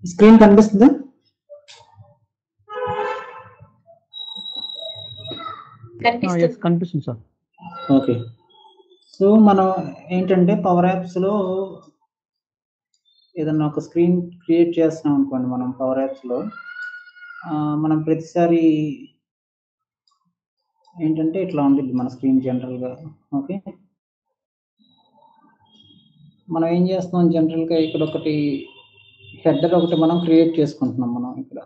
Screen కనిపిస్తుందా కనిపిస్తుంది yes కనిపిస్తుంది సార్ ఓకే సో మనం ఏంటంటే పవర్ యాప్స్లో ఏదన్నా ఒక స్క్రీన్ క్రియేట్ చేస్తున్నాం అనుకోండి మనం పవర్ యాప్స్లో మనం ప్రతిసారి ఏంటంటే ఇట్లా ఉంటుంది మన స్క్రీన్ జనరల్గా ఓకే మనం ఏం చేస్తున్నాం జనరల్గా ఇక్కడ ఒకటి హెడర్ ఒకటి మనం క్రియేట్ చేసుకుంటున్నాం మనం ఇక్కడ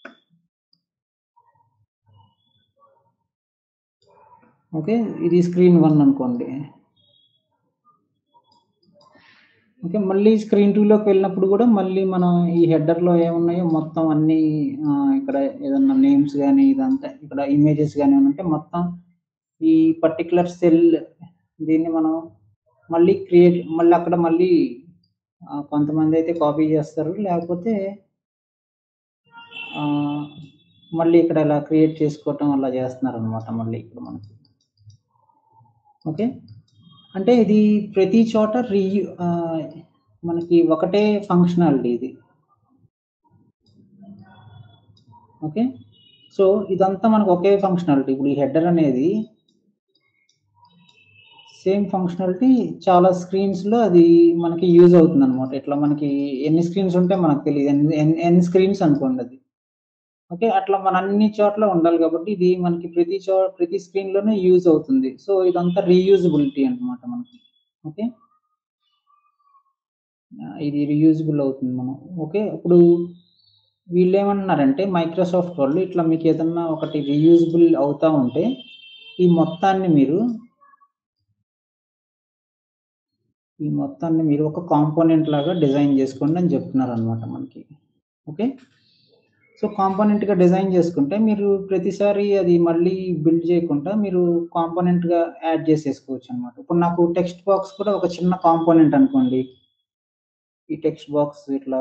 ఓకే ఇది స్క్రీన్ వన్ అనుకోండి ఓకే మళ్ళీ స్క్రీన్ టూలోకి వెళ్ళినప్పుడు కూడా మళ్ళీ మనం ఈ హెడర్లో ఏమున్నాయో మొత్తం అన్ని ఆ, ఇక్కడ ఏదన్నా నేమ్స్ కానీ ఇదంతా ఇక్కడ ఇమేజెస్ కానీ ఉంటే మొత్తం ఈ పర్టికులర్ సెల్ దీన్ని మనం మళ్ళీ క్రియేట్ మళ్ళీ అక్కడ మళ్ళీ ఆ, కొంతమంది అయితే కాపీ చేస్తారు లేకపోతే ఆ, మళ్ళీ ఇక్కడ ఇలా క్రియేట్ చేసుకోవటం అలా చేస్తున్నారు అనమాట మళ్ళీ ఇక్కడ మనకి ఓకే అంటే ఇది ప్రతి చోట రీ ఆ, మనకి ఒకటే ఫంక్షనాలిటీ ఇది ఓకే సో ఇదంతా మనకు ఒకే ఫంక్షనాలిటీ ఇప్పుడు ఈ హెడర్ అనేది సేమ్ ఫంక్షనాలిటీ చాలా స్క్రీన్స్లో అది మనకి యూజ్ అవుతుంది అనమాట ఇట్లా మనకి ఎన్ని స్క్రీన్స్ ఉంటే మనకు తెలియదు ఎన్ని ఎన్ని- ఎన్ని స్క్రీన్స్ అనుకోండి అది ఓకే అట్లా మన అన్ని చోట్ల ఉండాలి కాబట్టి ఇది మనకి ప్రతి చో ప్రతి స్క్రీన్ లోనే యూజ్ అవుతుంది సో ఇదంతా రీయూజబిలిటీ అన్నమాట మనకి ఓకే ఆ, ఇది రీయూజబుల్ అవుతుంది మనం ఓకే ఇప్పుడు వీళ్ళు ఏమంటున్నారంటే మైక్రోసాఫ్ట్ వాళ్ళు ఇట్లా మీకు ఏదన్నా ఒకటి రీయూజబుల్ అవుతా ఉంటే ఈ మొత్తాన్ని మీరు ఈ మొత్తాన్ని మీరు ఒక కాంపోనెంట్ లాగా డిజైన్ చేసుకోండి అని చెప్తున్నారు అనమాట మనకి ఓకే సో కాంపోనెంట్ గా డిజైన్ చేసుకుంటే మీరు ప్రతిసారి అది మళ్ళీ బిల్డ్ చేయకుండా మీరు కాంపోనెంట్ గా యాడ్ చేసేసుకోవచ్చు అనమాట ఇప్పుడు నాకు టెక్స్ట్ బాక్స్ కూడా ఒక చిన్న కాంపోనెంట్ అనుకోండి ఈ టెక్స్ట్ బాక్స్ ఇట్లా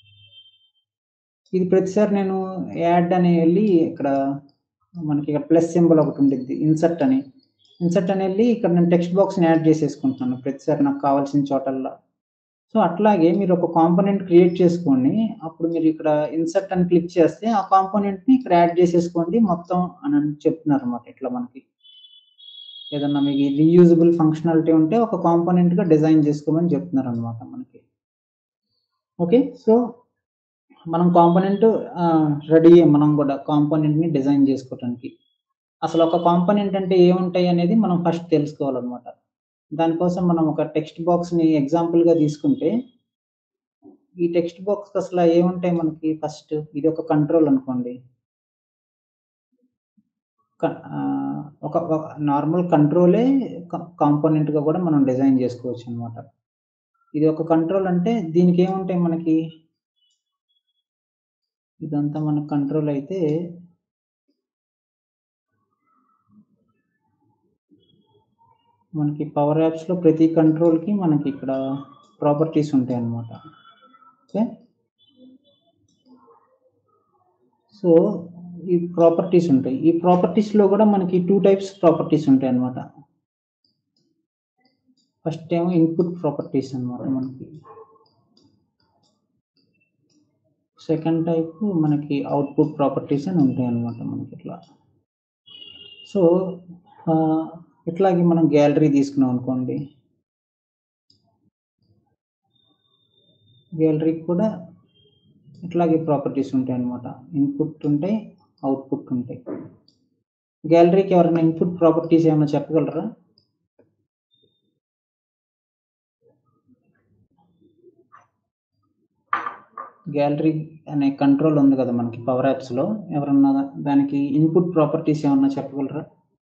ఇది ప్రతిసారి నేను యాడ్ అని వెళ్ళి ఇక్కడ మనకి ఇక్కడ ప్లస్ సింబల్ ఒకటి ఉంటుంది ఇన్సర్ట్ అని ఇన్సర్ట్ అని వెళ్ళి ఇక్కడ నేను టెక్స్ట్ బాక్స్ని యాడ్ చేసేసుకుంటున్నాను ప్రతిసారి నాకు కావాల్సిన చోటల్లో సో అట్లాగే మీరు ఒక కాంపోనెంట్ క్రియేట్ చేసుకోండి అప్పుడు మీరు ఇక్కడ ఇన్సర్ట్ అని క్లిక్ చేస్తే ఆ కాంపోనెంట్ ని ఇక్కడ యాడ్ చేసేసుకోండి మొత్తం అని అని చెప్తున్నారు అనమాట ఇట్లా మనకి ఏదన్నా మీకు రీయూజబుల్ ఫంక్షనాలిటీ ఉంటే ఒక కాంపోనెంట్ గా డిజైన్ చేసుకోమని చెప్తున్నారు అనమాట మనకి ఓకే సో మనం కాంపోనెంట్ రెడీ మనం కూడా కాంపోనెంట్ ని డిజైన్ చేసుకోవడానికి అసలు ఒక కాంపోనెంట్ అంటే ఏముంటాయి అనేది మనం ఫస్ట్ తెలుసుకోవాలన్నమాట దానికోసం మనం ఒక టెక్స్ట్ బాక్స్ ని ఎగ్జాంపుల్ గా తీసుకుంటే ఈ టెక్స్ట్ బాక్స్ అసలు ఏముంటాయి మనకి ఫస్ట్ ఇది ఒక కంట్రోల్ అనుకోండి క- ఆ, ఒక నార్మల్ కంట్రోలే కాంపోనెంట్ గా కూడా మనం డిజైన్ చేసుకోవచ్చు అనమాట ఇది ఒక కంట్రోల్ అంటే దీనికి ఏముంటాయి మనకి ఇదంతా మన కంట్రోల్ అయితే మనకి పవర్ యాప్స్ లో ప్రతి కంట్రోల్ కి మనకి ఇక్కడ ప్రాపర్టీస్ ఉంటాయి అన్నమాట ఓకే సో ఈ ప్రాపర్టీస్ ఉంటాయి ఈ ప్రాపర్టీస్ లో కూడా మనకి టూ టైప్స్ ప్రాపర్టీస్ ఉంటాయి అన్నమాట ఫస్ట్ ఏమో ఇన్పుట్ ప్రాపర్టీస్ అన్నమాట మనకి సెకండ్ టైప్ మనకి అవుట్పుట్ ప్రాపర్టీస్ అని ఉంటాయి అన్నమాట మనకి ఇట్లా సో ఆ, ఇట్లాగే మనం గ్యాలరీ తీసుకున్నాం అనుకోండి గ్యాలరీకి కూడా ఇట్లాగే ప్రాపర్టీస్ ఉంటాయి అన్నమాట ఇన్పుట్ ఉంటాయి అవుట్పుట్ ఉంటాయి గ్యాలరీకి ఎవరైనా ఇన్పుట్ ప్రాపర్టీస్ ఏమైనా చెప్పగలరా గ్యాలరీ అనే కంట్రోల్ ఉంది కదా మనకి పవర్ యాప్స్ లో ఎవరన్నా దానికి ఇన్పుట్ ప్రాపర్టీస్ ఏమన్నా చెప్పగలరా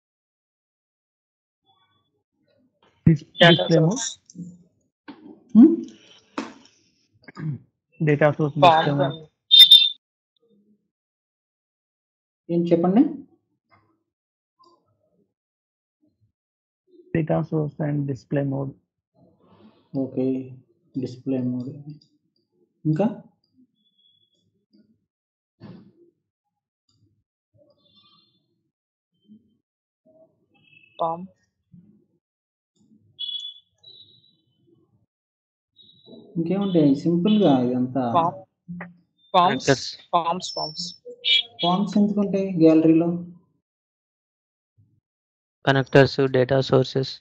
display mode hmm? Data source display mode ఏం చెప్పండి data source and display mode okay display mode ఇంకా పామ్ ఇంకేముంటాయి సింపుల్ గా ఇదంతా form forms Connectors. Forms forms forms ఎందుకుంటాయి గ్యాలరీలో connectors data sources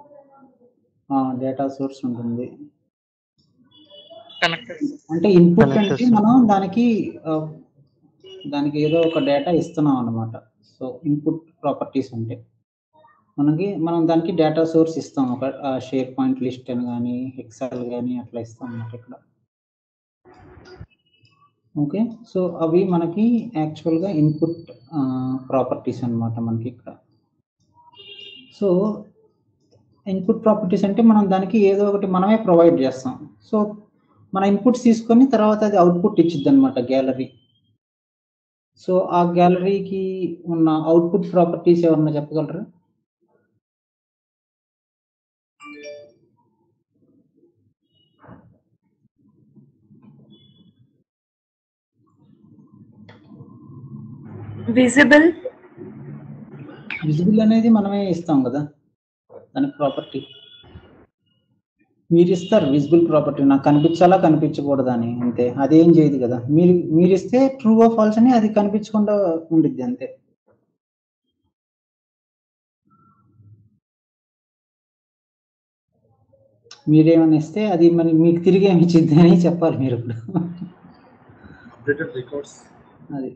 data source ఉంటుంది కనెక్టర్స్ అంటే ఇన్పుట్ అంటే Connectors. మనం దానికి ఆ, దానికి ఏదో ఒక డేటా ఇస్తున్నాం అన్నమాట సో ఇన్పుట్ ప్రాపర్టీస్ అంటే మనకి మనం దానికి డేటా సోర్స్ ఇస్తాం ఒక షేర్ పాయింట్ లిస్ట్ అని కానీ ఎక్సెల్ కానీ అట్లా ఇస్తాం అన్నమాట ఇక్కడ ఓకే సో అవి మనకి యాక్చువల్గా ఇన్పుట్ ప్రాపర్టీస్ అన్నమాట మనకి ఇక్కడ సో ఇన్పుట్ ప్రాపర్టీస్ అంటే మనం దానికి ఏదో ఒకటి మనమే ప్రొవైడ్ చేస్తాం సో మన ఇన్పుట్స్ తీసుకొని తర్వాత అది అవుట్పుట్ ఇచ్చిద్ది అనమాట గ్యాలరీ సో ఆ గ్యాలరీకి ఉన్న అవుట్పుట్ ప్రాపర్టీస్ ఏమన్నా చెప్పగలరా విజిబుల్ విజిబుల్ అనేది మనమే ఇస్తాం కదా దానికి ప్రాపర్టీ మీరు ఇస్తారు విజిబుల్ ప్రాపర్టీ నాకు కనిపించాలా కనిపించకూడదా అని అంతే అదేం చేయదు కదా మీరు మీరు ఇస్తే ట్రూ ఆఫ్ ఫాల్స్ అని అది కనిపించకుండా ఉండిద్ది అంతే మీరేమని ఇస్తే అది మరి మీకు తిరిగి ఏమి ఇచ్చింది అని చెప్పాలి మీరు ఇప్పుడు updated records అది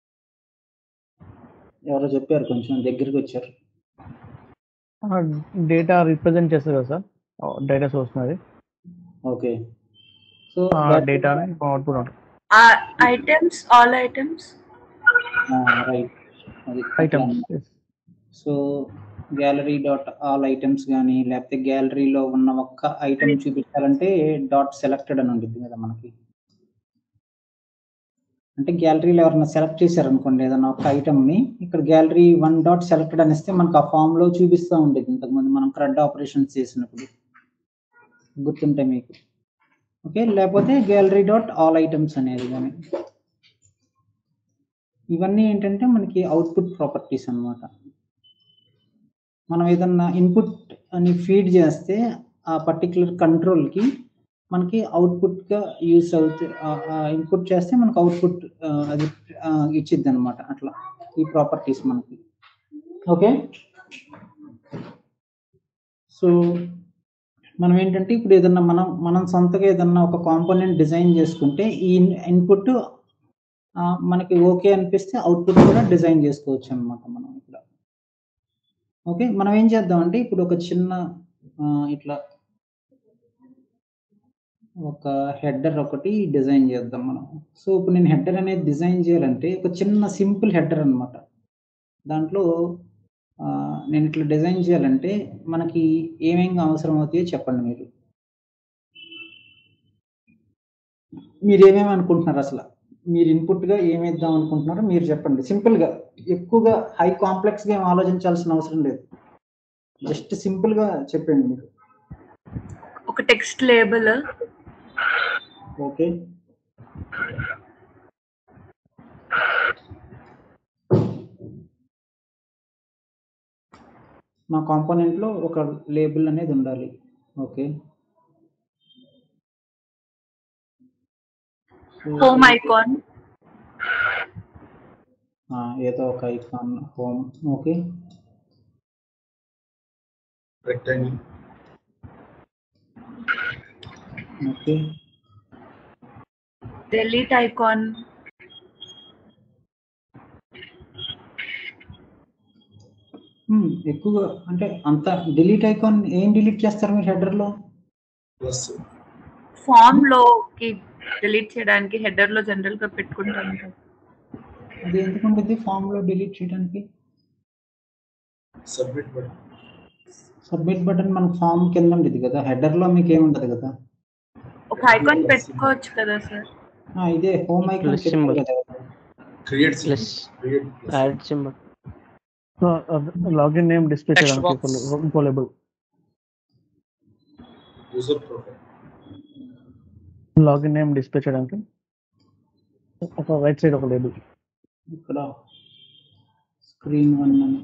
ఎవరో చెప్పారు కొంచెం దగ్గరికి వచ్చారు డేటా రిప్రజెంట్ చేస్తారు కదా సార్ డేటా సోర్స్ అది ఓకే సో డేటా అవుట్పుట్ ఉంటుంది ఐటమ్స్ ఆల్ ఐటమ్స్ రైట్ అది items so gallery dot all items కానీ లేకపోతే గ్యాలరీలో ఉన్న ఒక్క ఐటమ్ చూపించాలంటే డాట్ సెలెక్టెడ్ అని ఉంటుంది కదా మనకి అంటే గ్యాలరీలో ఎవరైనా సెలెక్ట్ చేశారనుకోండి ఏదైనా ఒక item ని ఇక్కడ గ్యాలరీ వన్ డాట్ సెలెక్టెడ్ అని ఇస్తే మనకు ఆ form లో చూపిస్తూ ఉండేది ఇంతకుముందు మనం క్రడ్ ఆపరేషన్స్ చేసినప్పుడు గుర్తుంటే మీకు ఓకే లేకపోతే గ్యాలరీ డాట్ ఆల్ ఐటమ్స్ అనేది కానీ ఇవన్నీ ఏంటంటే మనకి అవుట్పుట్ ప్రాపర్టీస్ అన్నమాట మనం ఏదన్నా ఇన్పుట్ అని ఫీడ్ చేస్తే ఆ పర్టికులర్ కంట్రోల్కి మనకి అవుట్పుట్గా యూస్ అవుతే ఇన్పుట్ చేస్తే మనకు అవుట్పుట్ అది ఆ, ఇచ్చిద్ది అనమాట అట్లా ఈ ప్రాపర్టీస్ మనకి ఓకే సో మనం ఏంటంటే ఇప్పుడు ఏదన్నా మనం మనం సొంతగా ఏదన్నా ఒక కాంపోనెంట్ డిజైన్ చేసుకుంటే ఈ ఇన్పుట్ మనకి ఓకే అనిపిస్తే అవుట్పుట్ కూడా డిజైన్ చేసుకోవచ్చు అనమాట మనం ఇక్కడ ఓకే మనం ఏం చేద్దామంటే ఇప్పుడు ఒక చిన్న ఆ, ఇట్లా ఒక హెడర్ ఒకటి డిజైన్ చేద్దాం మనం సో ఇప్పుడు నేను హెడర్ అనేది డిజైన్ చేయాలంటే ఒక చిన్న సింపుల్ హెడర్ అన్నమాట దాంట్లో ఆ, నేను ఇట్లా డిజైన్ చేయాలంటే మనకి ఏమేమి అవసరం అవుతాయో చెప్పండి మీరు మీరు ఏమేమి అనుకుంటున్నారు అసలు మీరు ఇన్పుట్ గా ఏమి ఇద్దాం అనుకుంటున్నారో మీరు చెప్పండి సింపుల్ గా ఎక్కువగా హై కాంప్లెక్స్ గా ఏం ఆలోచించాల్సిన అవసరం లేదు జస్ట్ సింపుల్ గా చెప్పండి మీరు ఒక టెక్స్ట్ లేబుల్ ఓకే మా కాంపోనెంట్ లో ఒక లేబుల్ అనేది ఉండాలి ఓకే So, హోమ్ ఐకాన్ ఆ, ఏదో ఒక icon home okay rectangle okay delete icon Hmm, ఎక్కువగా అంటే అంత డిలీట్ ఐకాన్ ఏం డిలీట్ చేస్తారు మీరు హెడర్ లో plus ఫామ్ లోకి డిలీట్ చేయడానికి హెడర్ లో జనరల్ గా పెట్టుకుంటాం కదా. అది ఎందుకు ఉంటుంది ఫామ్ లో డిలీట్ చేయడానికి submit button సబ్మిట్ బటన్ మన ఫామ్ కింద ఉండేది కదా హెడర్ లో మీకు ఏముంటది కదా ఒక ఐకాన్ పెట్టుకోవచ్చు కదా సార్ ఆ, ఇదే హోమ్ ఐకాన్ Plus symbol. కదా create symbol. Plus create plus. Add symbol login name display Text చేయడానికి box. ఇంకో- ఇంకో label user profile login name display చేయడానికి ఒక రైట్ సైడ్ ఒక లేబుల్ ఇక్కడ స్క్రీన్ వన్ అని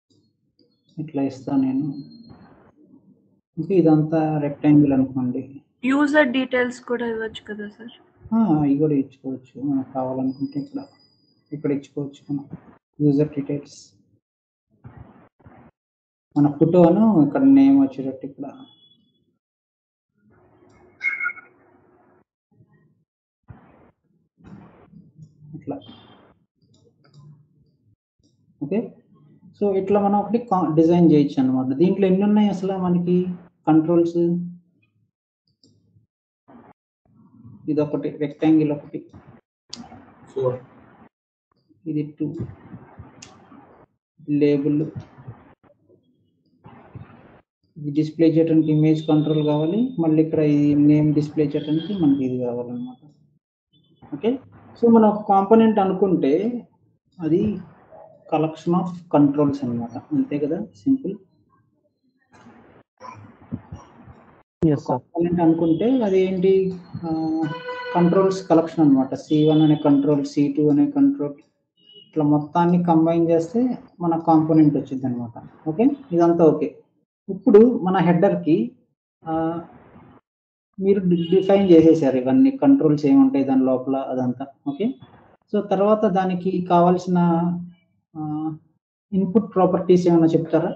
ఇట్లా ఇస్తాను నేను ఇంకా ఇదంతా రెక్టాంగిల్ అనుకోండి యూజర్ డీటెయిల్స్ కూడా ఇవ్వచ్చు కదా సార్ ఇవి కూడా ఇచ్చుకోవచ్చు మనకు కావాలనుకుంటే ఇక్కడ ఇక్కడ ఇచ్చుకోవచ్చు మనం యూజర్ డీటెయిల్స్ మన ఫోటోను ఇక్కడ నేమ్ వచ్చేటట్టు ఇక్కడ ఇట్లా ఓకే సో ఇట్లా మనం ఒకటి డిజైన్ చేయొచ్చు అనమాట దీంట్లో ఎన్ని ఉన్నాయి అసలు మనకి కంట్రోల్స్ ఇది ఒకటి రెక్టాంగిల్ ఒకటి Four. ఇది టూ లేబుల్ ఇది డిస్ప్లే చేయడానికి ఇమేజ్ కంట్రోల్ కావాలి మళ్ళీ ఇక్కడ ఈ నేమ్ డిస్ప్లే చేయడానికి మనకి ఇది కావాలన్నమాట ఓకే సో మనం ఒక కాంపోనెంట్ అనుకుంటే అది కలెక్షన్ ఆఫ్ కంట్రోల్స్ అన్నమాట అంతే కదా సింపుల్ ఎస్ సార్ కాంపోనెంట్ అనుకుంటే అది ఏంటి కంట్రోల్స్ కలెక్షన్ అన్నమాట సి వన్ అనే కంట్రోల్ సి టూ అనే కంట్రోల్ ఇట్లా మొత్తాన్ని కంబైన్ చేస్తే మన కాంపోనెంట్ వచ్చింది అనమాట ఓకే ఇదంతా ఓకే ఇప్పుడు మన హెడర్కి మీరు డిఫైన్ చేసేసారు ఇవన్నీ కంట్రోల్స్ ఏముంటాయి దాని లోపల అదంతా ఓకే సో తర్వాత దానికి కావాల్సిన ఇన్పుట్ ప్రాపర్టీస్ ఏమైనా చెప్తారా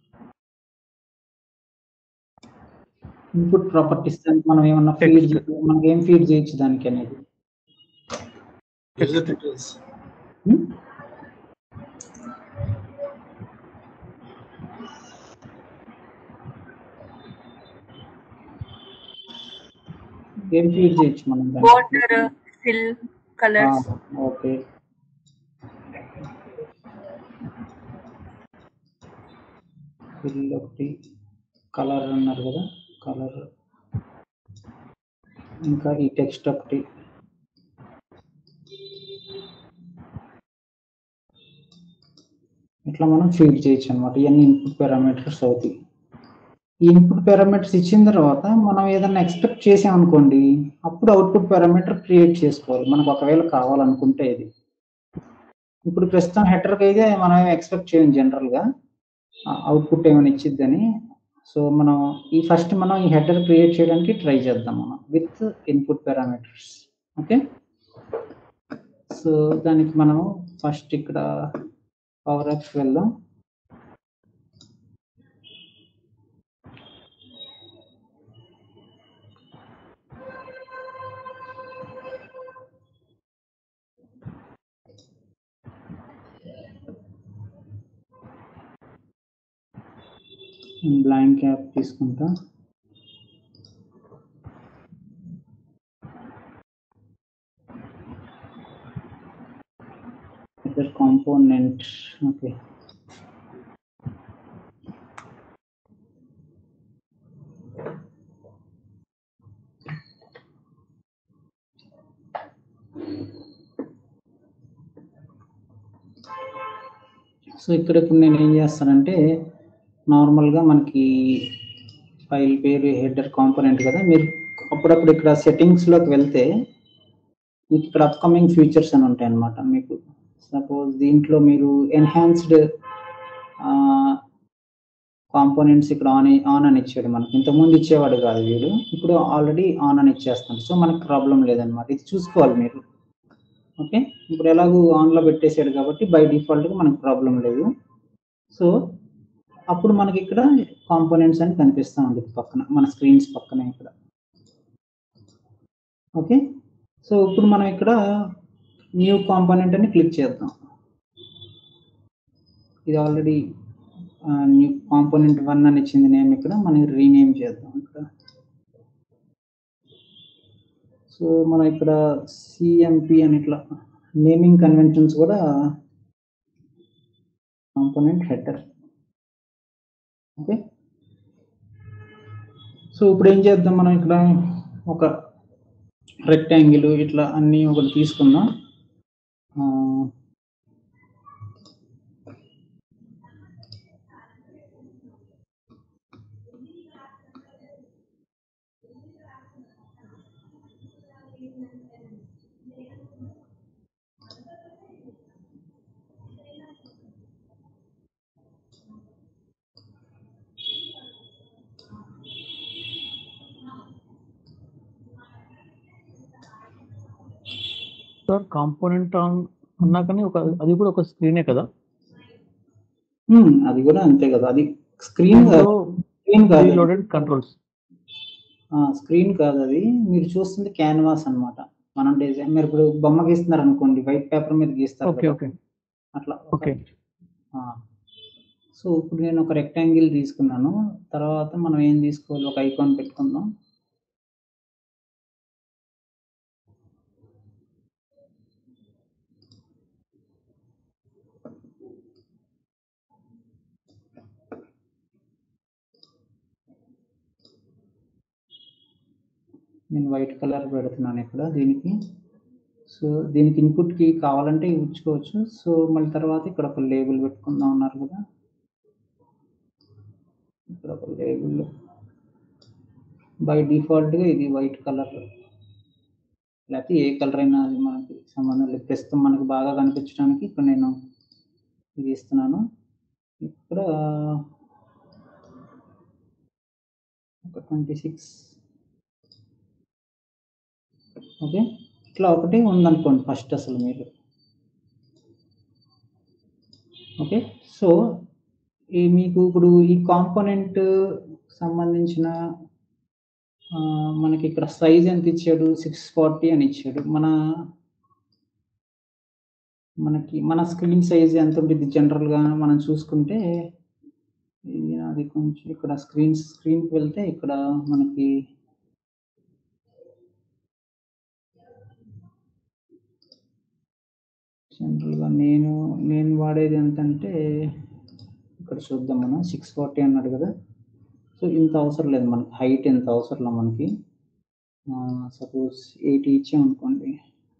ఇన్పుట్ ప్రాపర్టీస్ దానికి మనం ఏమన్నా ఫీడ్ మనకి ఏం ఫీడ్ చేయొచ్చు దానికి అనేది User details. Hmm? ఏం ఫీడ్ చేయొచ్చు మనం దానికి water fill colours okay fill ఒకటి కలర్ అన్నారు కదా కలర్ ఇంకా ఈ టెక్స్ట్ ఒకటి ఇట్లా మనం ఫీడ్ చేయొచ్చు అనమాట ఇవన్నీ ఇన్పుట్ పారామీటర్స్ అవుతాయి ఈ ఇన్పుట్ పారామీటర్స్ ఇచ్చిన తర్వాత మనం ఏదైనా ఎక్స్పెక్ట్ చేసామనుకోండి అప్పుడు అవుట్పుట్ పారామీటర్ క్రియేట్ చేసుకోవాలి మనకు ఒకవేళ కావాలనుకుంటే ఇది ఇప్పుడు ప్రస్తుతం హెడర్కి అయితే మనం ఎక్స్పెక్ట్ చేయం జనరల్గా అవుట్పుట్ ఏమైనా ఇచ్చిద్దని సో మనం ఈ ఫస్ట్ మనం ఈ హెడర్ క్రియేట్ చేయడానికి ట్రై చేద్దాం మనం with input parameters okay so దానికి మనం ఫస్ట్ ఇక్కడ పవర్ అప్స్ వెళ్దాం బ్లాంక్ యాప్ తీసుకుంటా header component okay సో ఇక్కడ ఇప్పుడు నేను ఏం చేస్తానంటే నార్మల్గా మనకి ఫైల్ పేరు హెడర్ కాంపోనెంట్ కదా మీరు అప్పుడప్పుడు ఇక్కడ సెట్టింగ్స్లోకి వెళ్తే మీకు ఇక్కడ అప్కమింగ్ ఫీచర్స్ అని ఉంటాయి అన్నమాట మీకు సపోజ్ దీంట్లో మీరు ఎన్హాన్స్డ్ కాంపోనెంట్స్ ఇక్కడ ఆన్ ఆన్ అని ఇచ్చాడు మనకి ఇంతకుముందు ఇచ్చేవాడు కాదు వీడు ఇప్పుడు ఆల్రెడీ ఆన్ అని ఇచ్చేస్తాడు సో మనకి ప్రాబ్లం లేదనమాట ఇది చూసుకోవాలి మీరు ఓకే ఇప్పుడు ఎలాగూ ఆన్లో పెట్టేశాడు కాబట్టి బై డిఫాల్ట్గా మనకు ప్రాబ్లం లేదు సో అప్పుడు మనకి ఇక్కడ కాంపోనెంట్స్ అని కనిపిస్తూ ఉంటుంది పక్కన మన స్క్రీన్స్ పక్కన ఇక్కడ ఓకే సో ఇప్పుడు మనం ఇక్కడ న్యూ కాంపోనెంట్ అని క్లిక్ చేద్దాం ఇది ఆల్రెడీ న్యూ కాంపోనెంట్ వన్ అని ఇచ్చింది నేమ్ ఇక్కడ మనం రీనేమ్ చేద్దాం ఇక్కడ సో మనం ఇక్కడ సిఎంపి అని ఇట్లా నేమింగ్ కన్వెన్షన్స్ కూడా కాంపోనెంట్ హెడర్ ఓకే సో ఇప్పుడు ఏం చేద్దాం మనం ఇక్కడ ఒక రెక్టాంగిల్ ఇట్లా అన్నీ ఒకటి తీసుకుందాం ఆ, సార్ కాంపోనెంట్ ఆన్ అన్నా కానీ ఒక అది కూడా ఒక స్క్రీనే కదా ఉమ్, అది కూడా అంతే కదా అది స్క్రీన్ దీంట్లో స్క్రీన్ కాదు లోడెడ్ కంట్రోల్స్ స్క్రీన్ కాదు అది మీరు చూస్తుంది క్యాన్వాస్ అన్నమాట మనం డిజైన్ మీరు ఇప్పుడు బొమ్మ గీస్తున్నారు అనుకోండి వైట్ పేపర్ మీద గీస్తారు ఓకే కదా, ఓకే అట్లా ఓకే సో ఇప్పుడు నేను ఒక రెక్టాంగిల్ తీసుకున్నాను తర్వాత మనం ఏం తీసుకోవాలి ఒక ఐకాన్ పెట్టుకుందాం నేను వైట్ కలర్ పెడుతున్నాను ఇక్కడ దీనికి సో దీనికి ఇన్పుట్కి కావాలంటే ఇచ్చుకోవచ్చు సో మళ్ళీ తర్వాత ఇక్కడ ఒక లేబుల్ పెట్టుకుందాం అన్నారు కదా ఇక్కడ ఒక లేబుల్ బై డిఫాల్ట్గా ఇది వైట్ కలర్ లేకపోతే ఏ కలర్ అయినా అది మనకి సంబంధం లేదు ప్రస్తుతం మనకి బాగా కనిపించడానికి ఇక్కడ నేను ఇది ఇస్తున్నాను ఇక్కడ ఒక ట్వంటీ సిక్స్ ఓకే ఇట్లా ఒకటి ఉందనుకోండి ఫస్ట్ అసలు మీరు ఓకే సో ఈ మీకు ఇప్పుడు ఈ కాంపోనెంట్ సంబంధించిన ఆ, మనకి ఇక్కడ సైజ్ ఎంత ఇచ్చాడు సిక్స్ ఫార్టీ అని ఇచ్చాడు మన మనకి మన స్క్రీన్ సైజ్ ఎంత ఉంటుంది జనరల్గా మనం చూసుకుంటే ఇది అది కొంచెం ఇక్కడ స్క్రీన్ స్క్రీన్కి వెళ్తే ఇక్కడ మనకి జనరల్గా నేను నేను వాడేది ఎంతంటే ఇక్కడ చూద్దాం మనం సిక్స్ ఫార్టీ అన్నాడు కదా సో ఇంత అవసరం లేదు మనకి హైట్ ఎంత అవసరం లేదు మనకి సపోజ్ ఎయిటీ ఇచ్చాం అనుకోండి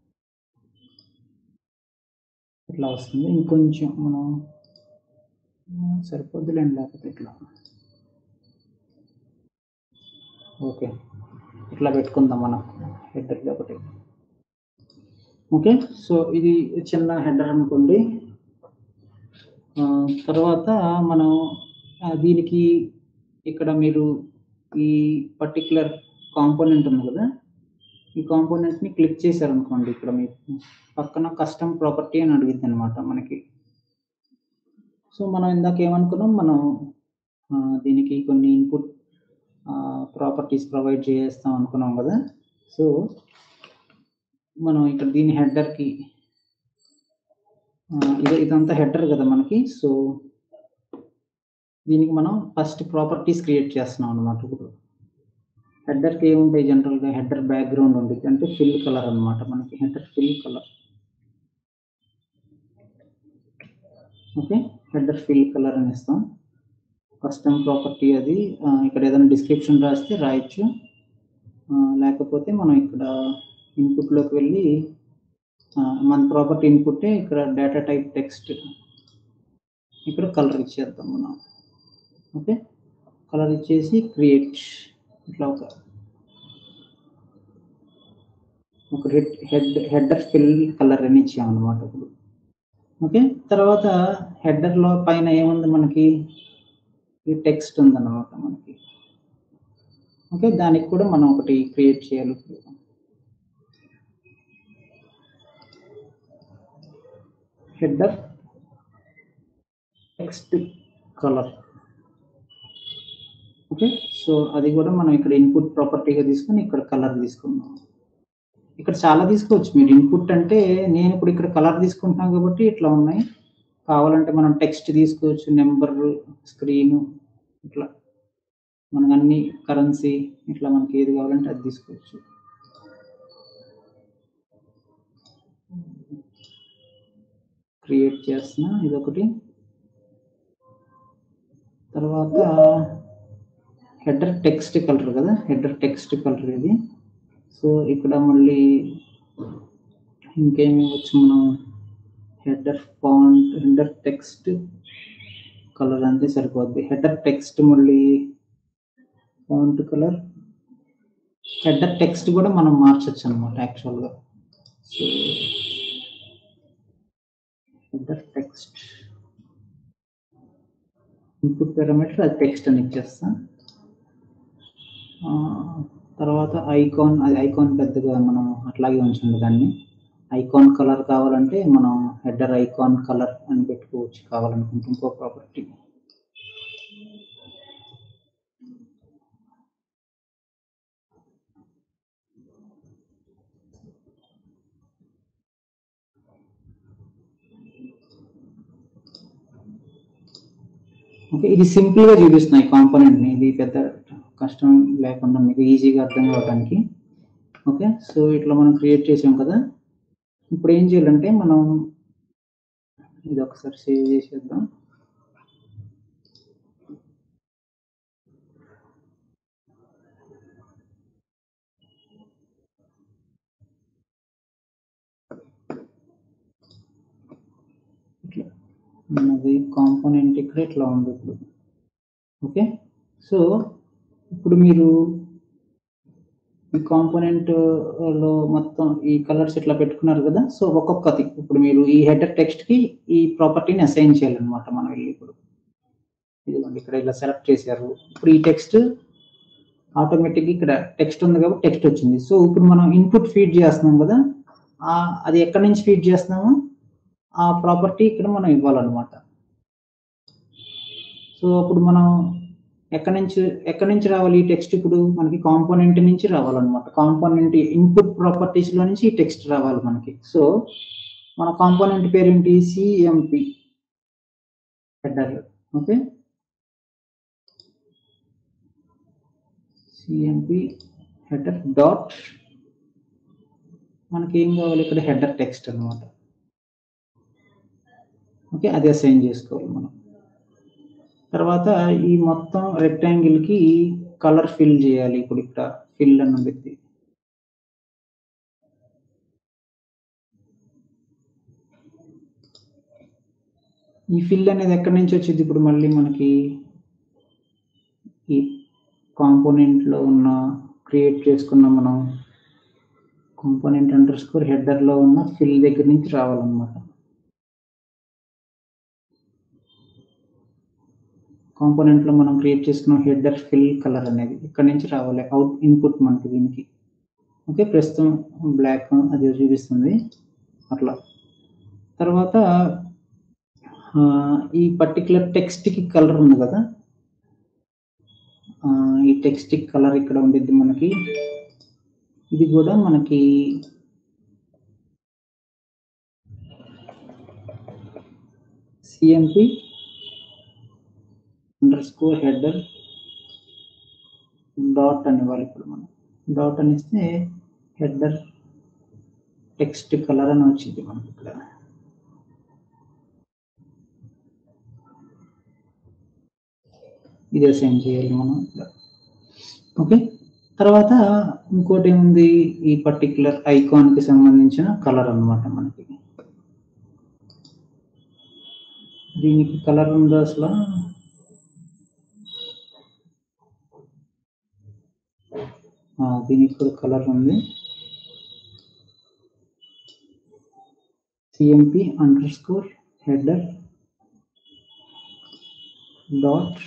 ఇట్లా వస్తుంది ఇంకొంచెం మనం ఆ, సరిపోద్దులేండి లేకపోతే ఇట్లా ఓకే ఇట్లా పెట్టుకుందాం మనం హెడర్ది ఒకటి ఓకే సో ఇది చిన్న హెడర్ అనుకోండి ఆ, తర్వాత మనం ఆ, దీనికి ఇక్కడ మీరు ఈ పర్టికులర్ కాంపోనెంట్ ఉంది కదా ఈ కాంపోనెంట్ని క్లిక్ చేశారనుకోండి ఇక్కడ మీకు పక్కన కస్టమ్ ప్రాపర్టీ అని అడిగింది అనమాట మనకి సో మనం ఇందాక ఏమనుకున్నాం మనం ఆ, దీనికి కొన్ని ఇన్పుట్ ప్రాపర్టీస్ ప్రొవైడ్ చేస్తాం అనుకున్నాం కదా సో మనం ఇక్కడ దీని హెడర్కి ఇది ఇదంతా హెడర్ కదా మనకి సో దీనికి మనం ఫస్ట్ ప్రాపర్టీస్ క్రియేట్ చేస్తున్నాం అనమాట ఇప్పుడు హెడర్కి ఏముంటాయి జనరల్గా హెడర్ బ్యాక్గ్రౌండ్ ఉంటుంది అంటే ఫిల్ కలర్ అన్నమాట మనకి header fill colour okay header fill colour అని ఇస్తాం కస్టమ్ ప్రాపర్టీ అది ఆ, ఇక్కడ ఏదైనా డిస్క్రిప్షన్ రాస్తే రాయొచ్చు ఆ, లేకపోతే మనం ఇక్కడ ఇన్పుట్లోకి వెళ్ళి ఆ, మన ప్రాపర్టీ ఇన్పుట్టే ఇక్కడ డేటా టైప్ టెక్స్ట్ ఇక్కడ కలర్ ఇచ్చేద్దాం మనం ఓకే కలర్ ఇచ్చేసి క్రియేట్ ఇట్లా ఒక ఒక red head header fill colour అని ఇచ్చామన్నమాట ఇప్పుడు ఓకే తర్వాత హెడర్లో పైన ఏముంది మనకి ఈ టెక్స్ట్ ఉందన్నమాట మనకి ఓకే దానికి కూడా మనం ఒకటి క్రియేట్ చేయాలి ఇప్పుడు header text colour okay so అది కూడా మనం ఇక్కడ ఇన్పుట్ ప్రాపర్టీగా తీసుకొని ఇక్కడ కలర్ తీసుకుందాం ఇక్కడ చాలా తీసుకోవచ్చు మీరు ఇన్పుట్ అంటే నేను ఇప్పుడు ఇక్కడ కలర్ తీసుకుంటున్నాను కాబట్టి ఇట్లా ఉన్నాయి కావాలంటే మనం టెక్స్ట్ తీసుకోవచ్చు నెంబర్ స్క్రీన్ ఇట్లా మనకు అన్ని కరెన్సీ ఇట్లా మనకి ఏది కావాలంటే అది తీసుకోవచ్చు క్రియేట్ చేస్తున్నా ఇదొకటి తర్వాత హెడర్ టెక్స్ట్ కలర్ కదా హెడర్ టెక్స్ట్ కలర్ ఇది సో ఇక్కడ మళ్ళీ ఇంకేమి ఇవ్వచ్చు మనం header font header text colour అంతే సరిపోద్ది హెడర్ టెక్స్ట్ మళ్ళీ ఫాంట్ కలర్ హెడర్ టెక్స్ట్ కూడా మనం మార్చచ్చు అనమాట యాక్చువల్గా so header text input parameter అది టెక్స్ట్ అని ఇచ్చేస్తాం ఆ, తర్వాత ఐకాన్ అది ఐకాన్ పెద్దగా మనం అట్లాగే ఉంచండి దాన్ని ఐకాన్ కలర్ కావాలంటే మనం హెడర్ ఐకాన్ కలర్ అని పెట్టుకోవచ్చు కావాలనుకుంటే ఇంకో ప్రాపర్టీ ఓకే ఇది సింపుల్ గా చూపిస్తున్నాయి కాంపోనెంట్ ని ఇది పెద్ద కష్టం లేకుండా మీకు ఈజీగా అర్థం కావడానికి ఓకే సో ఇట్లా మనం క్రియేట్ చేసాం కదా ఇప్పుడు ఏం చేయాలంటే మనం ఇది ఒకసారి సేవ్ చేసేద్దాం ఇట్లా మనది కాంపోనెంట్ ఇక్కడ ఇట్లా ఉంది ఇప్పుడు ఓకే సో ఇప్పుడు మీరు ఈ కాంపోనెంట్ లో మొత్తం ఈ కలర్స్ ఇట్లా పెట్టుకున్నారు కదా సో ఒక్కొక్కటి ఇప్పుడు మీరు ఈ హెడర్ టెక్స్ట్ కి ఈ ప్రాపర్టీని అసైన్ చేయాలన్నమాట మనం వెళ్ళి ఇప్పుడు ఇదిగోండి ఇక్కడ ఇలా సెలెక్ట్ చేశారు ఇప్పుడు ఈ టెక్స్ట్ ఆటోమేటిక్ ఇక్కడ టెక్స్ట్ ఉంది కాబట్టి టెక్స్ట్ వచ్చింది సో ఇప్పుడు మనం ఇన్పుట్ ఫీడ్ చేస్తున్నాం కదా ఆ అది ఎక్కడి నుంచి ఫీడ్ చేస్తున్నామో ఆ ప్రాపర్టీ ఇక్కడ మనం ఇవ్వాలన్నమాట సో అప్పుడు మనం ఎక్కడి నుంచి ఎక్కడి నుంచి రావాలి ఈ టెక్స్ట్ ఇప్పుడు మనకి కాంపోనెంట్ నుంచి రావాలన్నమాట కాంపోనెంట్ ఇన్పుట్ ప్రాపర్టీస్ లో నుంచి ఈ టెక్స్ట్ రావాలి మనకి సో మన కాంపోనెంట్ పేరు ఏంటి CMP header okay CMP header dot మనకి ఏం కావాలి ఇక్కడ హెడర్ టెక్స్ట్ అన్నమాట ఓకే అది అసైన్ చేసుకోవాలి మనం తర్వాత ఈ మొత్తం రెక్టాంగిల్ కి కలర్ ఫిల్ చేయాలి ఇప్పుడు ఇక్కడ ఫిల్ అని ఉంది ఈ ఫిల్ అనేది ఎక్కడి నుంచి వచ్చింది ఇప్పుడు మళ్ళీ మనకి ఈ కాంపోనెంట్ లో ఉన్న క్రియేట్ చేసుకున్న మనం కాంపోనెంట్ అండర్ స్కోర్ హెడర్ లో ఉన్న ఫిల్ దగ్గర నుంచి రావాలన్నమాట కాంపోనెంట్ లో మనం క్రియేట్ చేసుకున్న హెడర్ ఫిల్ కలర్ అనేది ఇక్కడ నుంచి రావాలి అవుట్ ఇన్పుట్ మనకి దీనికి ఓకే ప్రస్తుతం బ్లాక్ అది చూపిస్తుంది అట్లా తర్వాత ఆ, ఈ పర్టికులర్ టెక్స్ట్ కి కలర్ ఉంది కదా ఆ, ఈ టెక్స్ట్ కి కలర్ ఇక్కడ ఉండిద్ది మనకి ఇది కూడా మనకి CMP underscore header dot అని ఇవ్వాలి ఇప్పుడు మనం డాట్ అని ఇస్తే హెడర్ టెక్స్ట్ కలర్ అని వచ్చింది మనకి ఇక్కడ ఇది అసైన్ చేయాలి మనం ఇక్కడ ఓకే తర్వాత ఇంకోటి ఏముంది ఈ పర్టికులర్ ఐకాన్ కి సంబంధించిన కలర్ అన్నమాట మనకి దీనికి కలర్ ఉందా అసలు ఆ, దీనికి కూడా కలర్ ఉంది CMP underscore header dot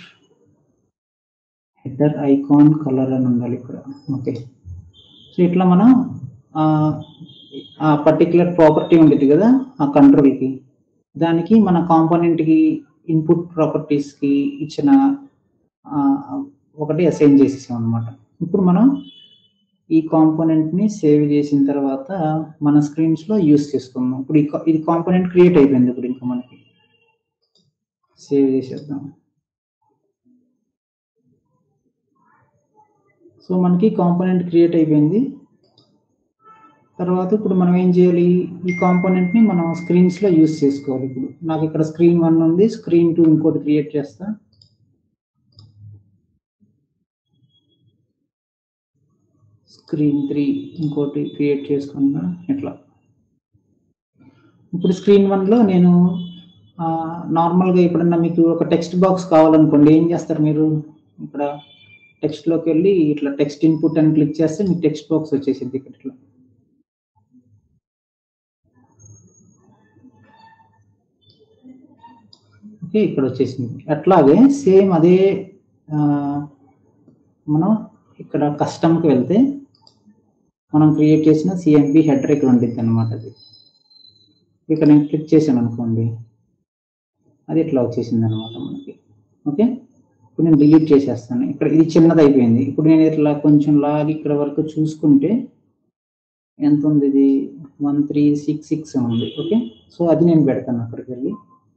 header icon colour అని ఉండాలి ఇక్కడ ఓకే సో ఇట్లా మనం ఆ, ఆ పర్టికులర్ ప్రాపర్టీ ఉండేది కదా ఆ కంట్రోల్కి దానికి మన కాంపోనెంట్కి ఇన్పుట్ ప్రాపర్టీస్కి ఇచ్చిన ఆ, ఒకటి అసైన్ చేసేసాం అనమాట ఇప్పుడు మనం ఈ కాంపోనెంట్ ని సేవ్ చేసిన తర్వాత మన స్క్రీన్స్ లో యూస్ చేసుకుందాం ఇప్పుడు ఈ కా- ఇది కాంపోనెంట్ క్రియేట్ అయిపోయింది ఇప్పుడు ఇంకా మనకి సేవ్ చేసేద్దాం సో మనకి కాంపోనెంట్ క్రియేట్ అయిపోయింది తర్వాత ఇప్పుడు మనం ఏం చేయాలి ఈ కాంపోనెంట్ ని మనం స్క్రీన్స్ లో యూస్ చేసుకోవాలి ఇప్పుడు నాకు ఇక్కడ స్క్రీన్ వన్ ఉంది స్క్రీన్ టూ ఇంకోటి క్రియేట్ చేస్తా స్క్రీన్ త్రీ ఇంకోటి క్రియేట్ చేసుకున్నా ఇట్లా ఇప్పుడు స్క్రీన్ వన్లో నేను ఆ, నార్మల్గా ఎప్పుడన్నా మీకు ఒక టెక్స్ట్ బాక్స్ కావాలనుకోండి ఏం చేస్తారు మీరు ఇక్కడ టెక్స్ట్లోకి వెళ్ళి ఇట్లా టెక్స్ట్ ఇన్పుట్ అని క్లిక్ చేస్తే మీకు టెక్స్ట్ బాక్స్ వచ్చేసింది ఇక్కడ ఇట్లా ఓకే ఇక్కడ వచ్చేసింది అట్లాగే సేమ్ అదే ఆ, మనం ఇక్కడ కస్టమ్కి వెళ్తే మనం క్రియేట్ చేసిన సిఎంపి హెడర్ ఇక్కడ ఉండిద్ది అనమాట అది ఇక్కడ నేను క్లిక్ చేశాను అనుకోండి అది ఇట్లా వచ్చేసింది అనమాట మనకి ఓకే ఇప్పుడు నేను డిలీట్ చేసేస్తాను ఇక్కడ ఇది చిన్నది అయిపోయింది ఇప్పుడు నేను ఇట్లా కొంచెం లాగి ఇక్కడ వరకు చూసుకుంటే ఎంత ఉంది ఇది వన్ త్రీ సిక్స్ సిక్స్ ఉంది ఓకే సో అది నేను పెడతాను అక్కడికి వెళ్ళి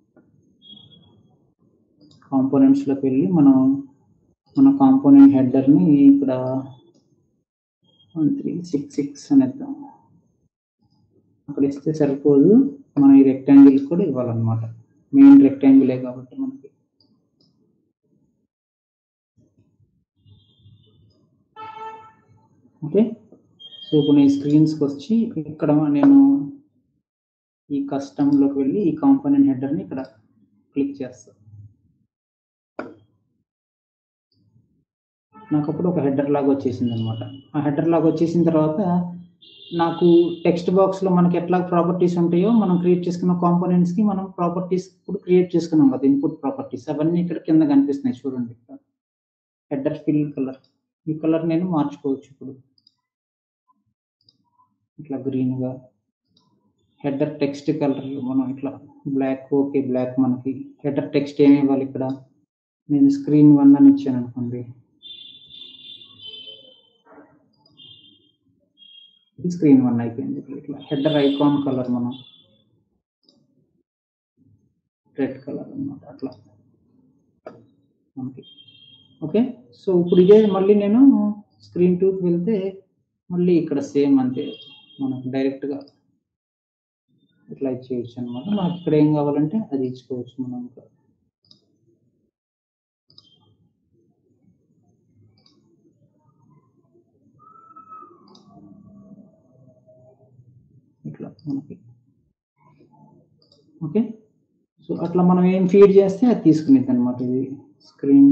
కాంపోనెంట్స్లోకి వెళ్ళి మనం మన కాంపోనెంట్ హెడర్ని ఇక్కడ వన్ త్రీ సిక్స్ సిక్స్ అని ఇద్దాం అక్కడ ఇస్తే సరిపోదు మనం ఈ రెక్టాంగిల్ కూడా ఇవ్వాలన్నమాట మెయిన్ రెక్టాంగిలే కాబట్టి మనకి ఓకే సో ఇప్పుడు నేను స్క్రీన్స్కి వచ్చి ఇక్కడ నేను ఈ కస్టమ్లోకి వెళ్ళి ఈ కాంపోనెంట్ హెడర్ని ఇక్కడ క్లిక్ చేస్తాను నాకు అప్పుడు ఒక హెడర్ లాగా వచ్చేసింది అనమాట ఆ హెడర్ లాగా వచ్చేసిన తర్వాత నాకు టెక్స్ట్ బాక్స్లో మనకి ఎట్లా ప్రాపర్టీస్ ఉంటాయో మనం క్రియేట్ చేసుకున్న కాంపోనెంట్స్కి మనం ప్రాపర్టీస్ ఇప్పుడు క్రియేట్ చేసుకున్నాం కదా ఇన్పుట్ ప్రాపర్టీస్ అవన్నీ ఇక్కడ కింద కనిపిస్తున్నాయి చూడండి ఇక్కడ హెడర్ ఫిల్ కలర్ ఈ కలర్ నేను మార్చుకోవచ్చు ఇప్పుడు ఇట్లా గ్రీన్గా హెడర్ టెక్స్ట్ కలర్ మనం ఇట్లా బ్లాక్ ఓకే బ్లాక్ మనకి హెడర్ టెక్స్ట్ ఏమి ఇవ్వాలి ఇక్కడ నేను స్క్రీన్ వన్ అని ఇచ్చాను అనుకోండి స్క్రీన్ వన్ అయిపోయింది ఇప్పుడు ఇట్లా హెడర్ ఐకాన్ కలర్ మనం రెడ్ కలర్ అన్నమాట అట్లా మనకి ఓకే సో ఇప్పుడు ఇదే మళ్ళీ నేను స్క్రీన్ టూకి వెళ్తే మళ్ళీ ఇక్కడ సేమ్ అంతే మనకు డైరెక్ట్గా ఇట్లా ఇచ్చేయచ్చు అనమాట మనకి ఇక్కడ ఏం కావాలంటే అది ఇచ్చుకోవచ్చు మనం ఇంకా ఇట్లా మనకి ఓకే సో అట్లా మనం ఏం ఫీడ్ చేస్తే అది తీసుకునేది అనమాట ఇది స్క్రీన్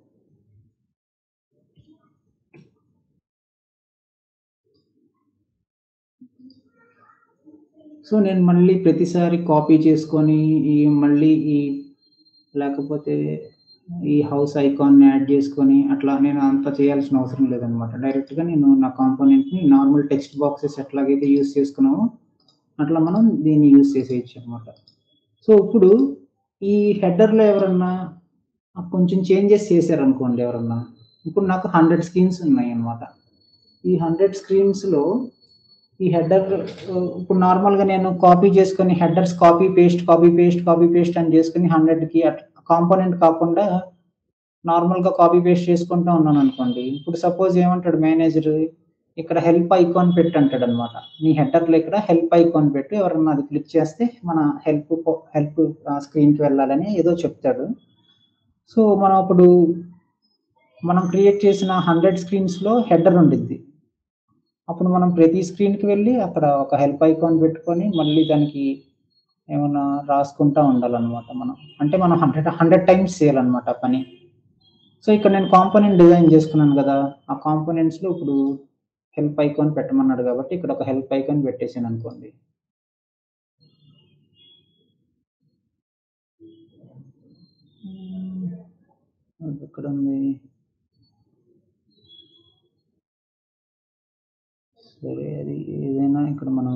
సో నేను మళ్ళీ ప్రతిసారి కాపీ చేసుకొని ఈ మళ్ళీ ఈ లేకపోతే ఈ హౌస్ ఐకాన్ యాడ్ చేసుకొని అట్లా నేను అంత చేయాల్సిన అవసరం లేదనమాట డైరెక్ట్గా నేను నా కాంపోనెంట్ని నార్మల్ టెక్స్ట్ బాక్సెస్ ఎట్లాగైతే యూస్ చేసుకున్నామో అట్లా మనం దీన్ని యూస్ చేసేయచ్చు అనమాట సో ఇప్పుడు ఈ హెడర్లో ఎవరన్నా కొంచెం చేంజెస్ చేశారనుకోండి ఎవరన్నా ఇప్పుడు నాకు హండ్రెడ్ స్క్రీన్స్ ఉన్నాయి అన్నమాట ఈ హండ్రెడ్ స్క్రీన్స్లో ఈ హెడర్ ఇప్పుడు నార్మల్గా నేను కాపీ చేసుకొని headers copy paste copy paste copy paste అని చేసుకుని హండ్రెడ్కి కాంపోనెంట్ కాకుండా నార్మల్గా కాపీ పేస్ట్ చేసుకుంటూ ఉన్నాను అనుకోండి ఇప్పుడు సపోజ్ ఏమంటాడు మేనేజర్ ఇక్కడ హెల్ప్ ఐకాన్ పెట్టి అంటాడు అనమాట నీ హెడర్లో ఇక్కడ హెల్ప్ ఐకాన్ పెట్టి ఎవరన్నా అది క్లిక్ చేస్తే మన హెల్ప్ హెల్ప్ స్క్రీన్కి వెళ్ళాలని ఏదో చెప్తాడు సో మనం అప్పుడు మనం క్రియేట్ చేసిన హండ్రెడ్ స్క్రీన్స్లో హెడర్ ఉండిద్ది అప్పుడు మనం ప్రతి స్క్రీన్కి వెళ్ళి అక్కడ ఒక హెల్ప్ ఐకాన్ పెట్టుకొని మళ్ళీ దానికి ఏమన్నా రాసుకుంటా ఉండాలన్నమాట మనం అంటే మనం హండ్రెడ్ హండ్రెడ్ టైమ్స్ చేయాలన్నమాట ఆ పని సో ఇక్కడ నేను కాంపోనెంట్ డిజైన్ చేసుకున్నాను కదా ఆ కాంపోనెంట్స్లో ఇప్పుడు హెల్ప్ ఐకాన్ పెట్టమన్నాడు కాబట్టి ఇక్కడ ఒక హెల్ప్ ఐకాన్ పెట్టేసాను అనుకోండి అది ఎక్కడ ఉంది సరే అది ఏదైనా ఇక్కడ మనం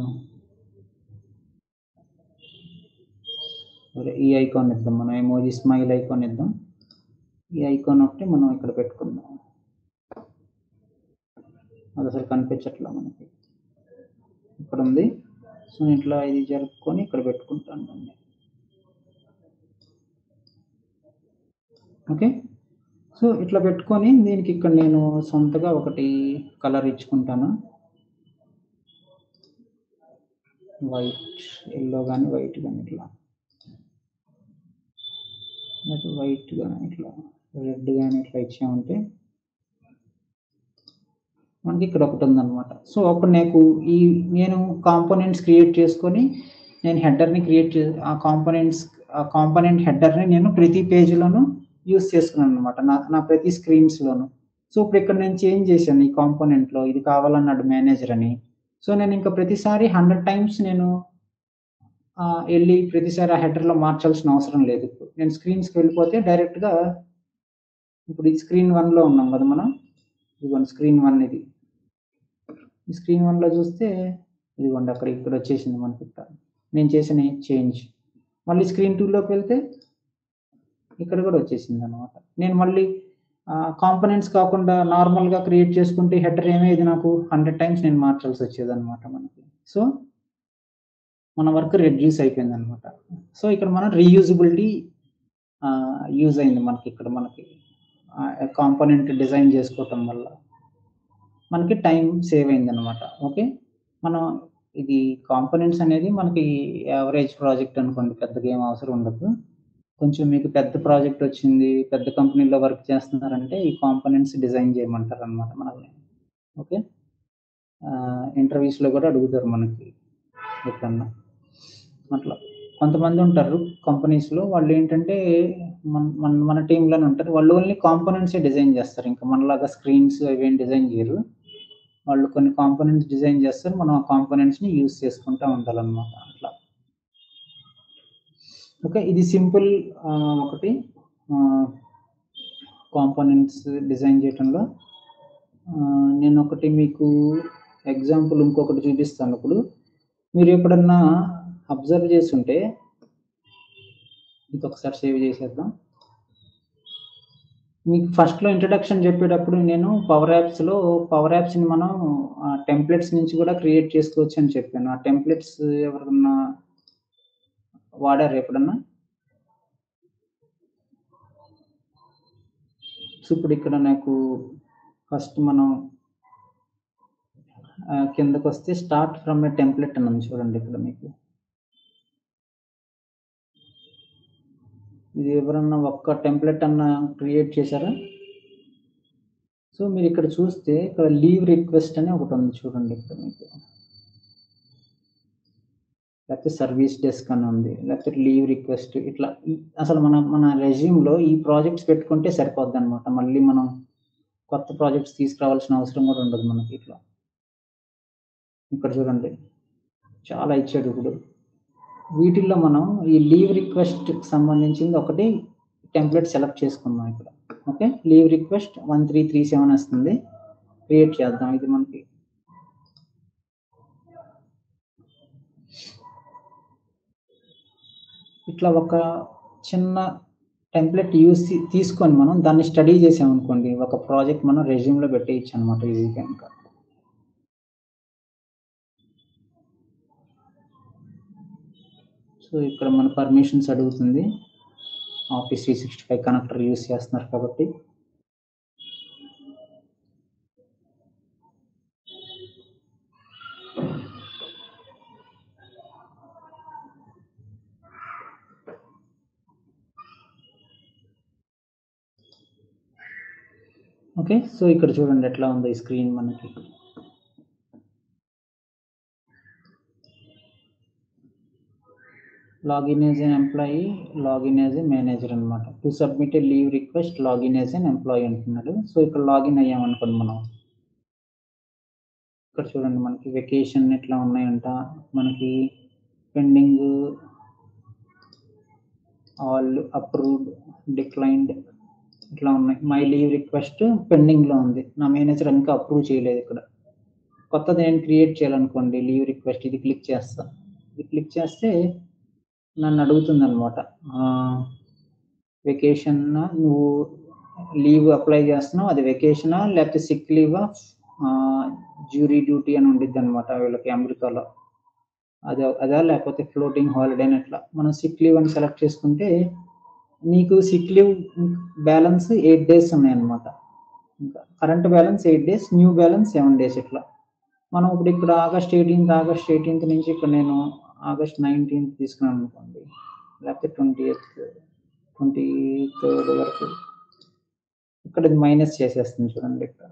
సరే ఈ ఐకాన్ ఇద్దాం మనం ఎమోజీ స్మైల్ ఐకాన్ ఇద్దాం ఈ ఐకాన్ ఒకటి మనం ఇక్కడ పెట్టుకుందాం అది అసలు కనిపించట్లా మనకి ఇక్కడ ఉంది సో ఇట్లా ఇది జరుపుకొని ఇక్కడ పెట్టుకుంటాను దాన్ని ఓకే సో ఇట్లా పెట్టుకొని దీనికి ఇక్కడ నేను సొంతగా ఒకటి కలర్ ఇచ్చుకుంటాను వైట్ ఎల్లో కానీ వైట్ కానీ ఇట్లా లేకపోతే వైట్ కానీ ఇట్లా రెడ్ కానీ ఇట్లా ఇచ్చామంటే మనకి ఇక్కడ ఒకటి ఉందన్నమాట సో అప్పుడు నాకు ఈ నేను కాంపోనెంట్స్ క్రియేట్ చేసుకొని నేను హెడర్ని క్రియేట్ చే ఆ కాంపోనెంట్స్ ఆ కాంపోనెంట్ హెడర్ని నేను ప్రతి పేజీలోనూ యూస్ చేసుకున్నాను అనమాట నా నా ప్రతి స్క్రీన్స్లోను సో ఇప్పుడు ఇక్కడ నేను చేంజ్ చేశాను ఈ కాంపోనెంట్లో ఇది కావాలన్నాడు మేనేజర్ అని సో నేను ఇంకా ప్రతిసారి హండ్రెడ్ టైమ్స్ నేను ఆ, వెళ్ళి ప్రతిసారి ఆ హెడర్లో మార్చాల్సిన అవసరం లేదు ఇప్పుడు నేను స్క్రీన్స్కి వెళ్ళిపోతే డైరెక్ట్గా ఇప్పుడు ఈ స్క్రీన్ వన్లో ఉన్నాం కదా మనం ఇదిగోండి స్క్రీన్ వన్ ఇది ఈ స్క్రీన్ వన్లో చూస్తే ఇదిగోండి అక్కడ ఇక్కడ వచ్చేసింది మనకి ఇక్కడ నేను చేసిన చేంజ్ మళ్ళీ స్క్రీన్ టూలోకి వెళ్తే ఇక్కడ కూడా వచ్చేసింది అనమాట నేను మళ్ళీ కాంపనెంట్స్ కాకుండా నార్మల్గా క్రియేట్ చేసుకుంటే హెడర్ ఏమేది నాకు హండ్రెడ్ టైమ్స్ నేను మార్చాల్సి వచ్చేది అనమాట మనకి సో మన వర్క్ రెడ్యూస్ అయిపోయింది అనమాట సో ఇక్కడ మనం రీయూజబిలిటీ యూజ్ అయింది మనకి ఇక్కడ మనకి కాంపోనెంట్ డిజైన్ చేసుకోవటం వల్ల మనకి టైం సేవ్ అయింది అనమాట ఓకే మనం ఇది కాంపోనెంట్స్ అనేది మనకి యావరేజ్ ప్రాజెక్ట్ అనుకోండి పెద్దగా ఏం అవసరం ఉండదు కొంచెం మీకు పెద్ద ప్రాజెక్ట్ వచ్చింది పెద్ద కంపెనీలో వర్క్ చేస్తున్నారంటే ఈ కాంపోనెంట్స్ డిజైన్ చేయమంటారు అనమాట మనల్ని ఓకే ఇంటర్వ్యూస్లో కూడా అడుగుతారు మనకి ఎప్పుడన్నా అట్లా కొంతమంది ఉంటారు కంపెనీస్లో వాళ్ళు ఏంటంటే మన మన మన టీంలోనే ఉంటారు వాళ్ళు ఓన్లీ కాంపోనెంట్సే డిజైన్ చేస్తారు ఇంకా మనలాగా స్క్రీన్స్ అవి ఏం డిజైన్ చేయరు వాళ్ళు కొన్ని కాంపోనెంట్స్ డిజైన్ చేస్తారు మనం ఆ కాంపోనెంట్స్ని యూస్ చేసుకుంటూ ఉండాలన్నమాట అట్లా ఓకే ఇది సింపుల్ ఒకటి కాంపోనెంట్స్ డిజైన్ చేయటంలో ఆ, నేను ఒకటి మీకు ఎగ్జాంపుల్ ఇంకొకటి చూపిస్తాను ఇప్పుడు మీరు ఎప్పుడన్నా అబ్జర్వ్ చేస్తుంటే ఇది ఒకసారి సేవ్ చేసేద్దాం మీకు ఫస్ట్లో ఇంట్రడక్షన్ చెప్పేటప్పుడు నేను పవర్ యాప్స్లో పవర్ యాప్స్ని మనం టెంప్లెట్స్ నుంచి కూడా క్రియేట్ చేసుకోవచ్చు అని చెప్పాను ఆ టెంప్లెట్స్ ఎవరన్నా వాడారు ఎప్పుడన్నా సో ఇప్పుడు ఇక్కడ నాకు ఫస్ట్ మనం ఆ, కిందకు వస్తే స్టార్ట్ ఫ్రమ్ ఏ టెంప్లెట్ అని ఉంది చూడండి ఇక్కడ మీకు ఇది ఎవరన్నా ఒక్క టెంప్లెట్ అన్న క్రియేట్ చేశారా సో మీరు ఇక్కడ చూస్తే ఇక్కడ లీవ్ రిక్వెస్ట్ అని ఒకటి ఉంది చూడండి ఇక్కడ మీకు లేకపోతే సర్వీస్ డెస్క్ అని ఉంది లేకపోతే లీవ్ రిక్వెస్ట్ ఇట్లా ఈ- అసలు మన మన రెజ్యూమ్లో ఈ ప్రాజెక్ట్స్ పెట్టుకుంటే సరిపోద్ది అనమాట మళ్ళీ మనం కొత్త ప్రాజెక్ట్స్ తీసుకురావాల్సిన అవసరం కూడా ఉండదు మనకి ఇట్లా ఇక్కడ చూడండి చాలా ఇచ్చాడు ఇప్పుడు వీటిల్లో మనం ఈ లీవ్ రిక్వెస్ట్ సంబంధించింది ఒకటి టెంప్లెట్ సెలెక్ట్ చేసుకుందాం ఇక్కడ okay leave request one three three seven వస్తుంది క్రియేట్ చేద్దాం ఇది మనకి ఇట్లా ఒక చిన్న టెంప్లెట్ యూస్ తీసుకొని మనం దాన్ని స్టడీ చేసామనుకోండి ఒక ప్రాజెక్ట్ మనం రెజ్యూమ్లో పెట్టేయచ్చు అనమాట ఈజీగా ఇంకా సో ఇక్కడ మన పర్మిషన్స్ అడుగుతుంది office three sixty five connector use చేస్తున్నారు కాబట్టి ఓకే సో ఇక్కడ చూడండి ఎట్లా ఉంది ఈ స్క్రీన్ మనకి login as an employee login as a manager అనమాట to submit a leave request login as an employee అంటున్నాడు సో ఇక్కడ లాగిన్ అయ్యామనుకోండి మనం ఇక్కడ చూడండి మనకి వెకేషన్ ఎట్లా ఉన్నాయంట మనకి పెండింగ్ ఆల్ అప్రూవ్డ్ డిక్లైన్డ్ ఇట్లా ఉన్నాయి మై లీవ్ రిక్వెస్ట్ పెండింగ్లో ఉంది నా మేనేజర్ ఇంకా అప్రూవ్ చేయలేదు ఇక్కడ కొత్తది నేను క్రియేట్ చేయాలనుకోండి లీవ్ రిక్వెస్ట్ ఇది క్లిక్ చేస్తా ఇది క్లిక్ చేస్తే నన్ను అడుగుతుంది అనమాట వెకేషన్ నువ్వు లీవ్ అప్లై చేస్తున్నావు అది వెకేషనా లేకపోతే సిక్ లీవా జ్యూరీ డ్యూటీ అని ఉండిద్ది అనమాట వీళ్ళకి అమెరికాలో అదే అదా లేకపోతే ఫ్లోటింగ్ హాలిడే అని అట్లా మనం సిక్ లీవ్ అని సెలెక్ట్ చేసుకుంటే నీకు sick leave balance eight days ఉన్నాయన్నమాట ఇంకా current balance eight days new balance seven days ఇట్లా మనం ఇప్పుడు ఇక్కడ ఆగస్ట్ ఎయిటీన్త్ ఆగస్ట్ ఎయిటీన్త్ నుంచి ఇక్కడ నేను ఆగస్ట్ నైన్టీన్త్ తీసుకున్నాను అనుకోండి లేకపోతే ట్వంటీ ఎయిత్ ట్వంటీ థర్డ్ వరకు ఇక్కడ ఇది మైనస్ చేసేస్తుంది చూడండి ఇక్కడ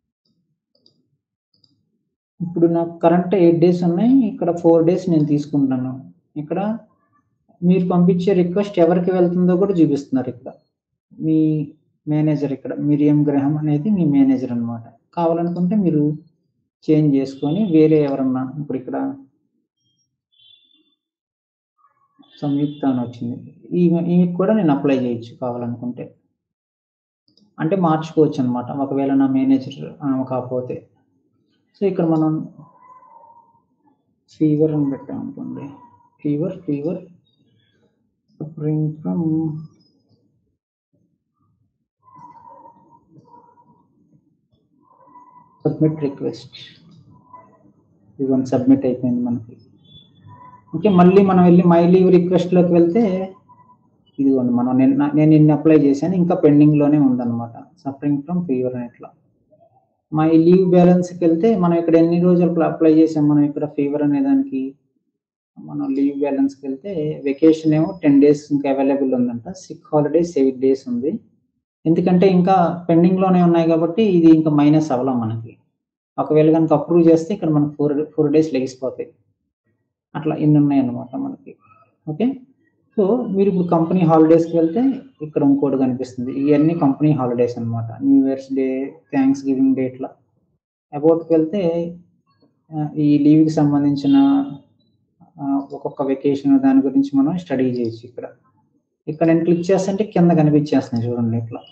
ఇప్పుడు నాకు కరెంట్ ఎయిట్ డేస్ ఉన్నాయి ఇక్కడ ఫోర్ డేస్ నేను తీసుకుంటాను ఇక్కడ మీరు పంపించే రిక్వెస్ట్ ఎవరికి వెళ్తుందో కూడా చూపిస్తున్నారు ఇక్కడ మీ మేనేజర్ ఇక్కడ మిరియం గ్రహం అనేది మీ మేనేజర్ అన్నమాట కావాలనుకుంటే మీరు చేంజ్ చేసుకొని వేరే ఎవరన్నా ఇప్పుడు ఇక్కడ సంయుక్త అని వచ్చింది ఈమె ఈమెకి కూడా నేను అప్లై చేయొచ్చు కావాలనుకుంటే అంటే మార్చుకోవచ్చు అనమాట ఒకవేళ నా మేనేజర్ ఆమె కాకపోతే సో ఇక్కడ మనం ఫీవర్ అని పెట్టాం అనుకోండి fever fever suffering from submit request ఇదిగోండి సబ్మిట్ అయిపోయింది మనకి ఓకే మళ్ళీ మనం వెళ్ళి మై లీవ్ రిక్వెస్ట్లోకి వెళ్తే ఇదిగోండి మనం నిన్న నేను నిన్న అప్లై చేశాను ఇంకా పెండింగ్లోనే ఉందన్నమాట సఫరింగ్ ఫ్రమ్ ఫీవర్ అని ఇట్లా మై లీవ్ బ్యాలెన్స్కి వెళ్తే మనం ఇక్కడ ఎన్ని రోజులు అప్లై చేసాం మనం ఇక్కడ ఫీవర్ అనే దానికి మనం లీవ్ బ్యాలెన్స్కి వెళ్తే వెకేషన్ ఏమో టెన్ డేస్ ఇంకా అవైలబుల్ ఉందంట సిక్ హాలిడేస్ ఎయిట్ డేస్ ఉంది ఎందుకంటే ఇంకా పెండింగ్లోనే ఉన్నాయి కాబట్టి ఇది ఇంకా మైనస్ అవ్వలేం మనకి ఒకవేళ కనుక అప్రూవ్ చేస్తే ఇక్కడ మనకు ఫోర్ ఫోర్ డేస్ లెగిసిపోతాయి అట్లా ఇన్ని ఉన్నాయి అన్నమాట మనకి ఓకే సో మీరు ఇప్పుడు కంపెనీ హాలిడేస్కి వెళ్తే ఇక్కడ ఇంకోటి కనిపిస్తుంది ఇవన్నీ కంపెనీ హాలిడేస్ అన్నమాట new years day thanksgiving day ఇట్లా అబౌట్కి వెళ్తే ఆ, ఈ లీవ్కి సంబంధించిన ఆ, ఒక్కొక్క వెకేషన్ దాని గురించి మనం స్టడీ చేయొచ్చు ఇక్కడ ఇక్కడ నేను క్లిక్ చేస్తుంటే కింద కనిపించేస్తున్నాయి చూడండి ఇట్లా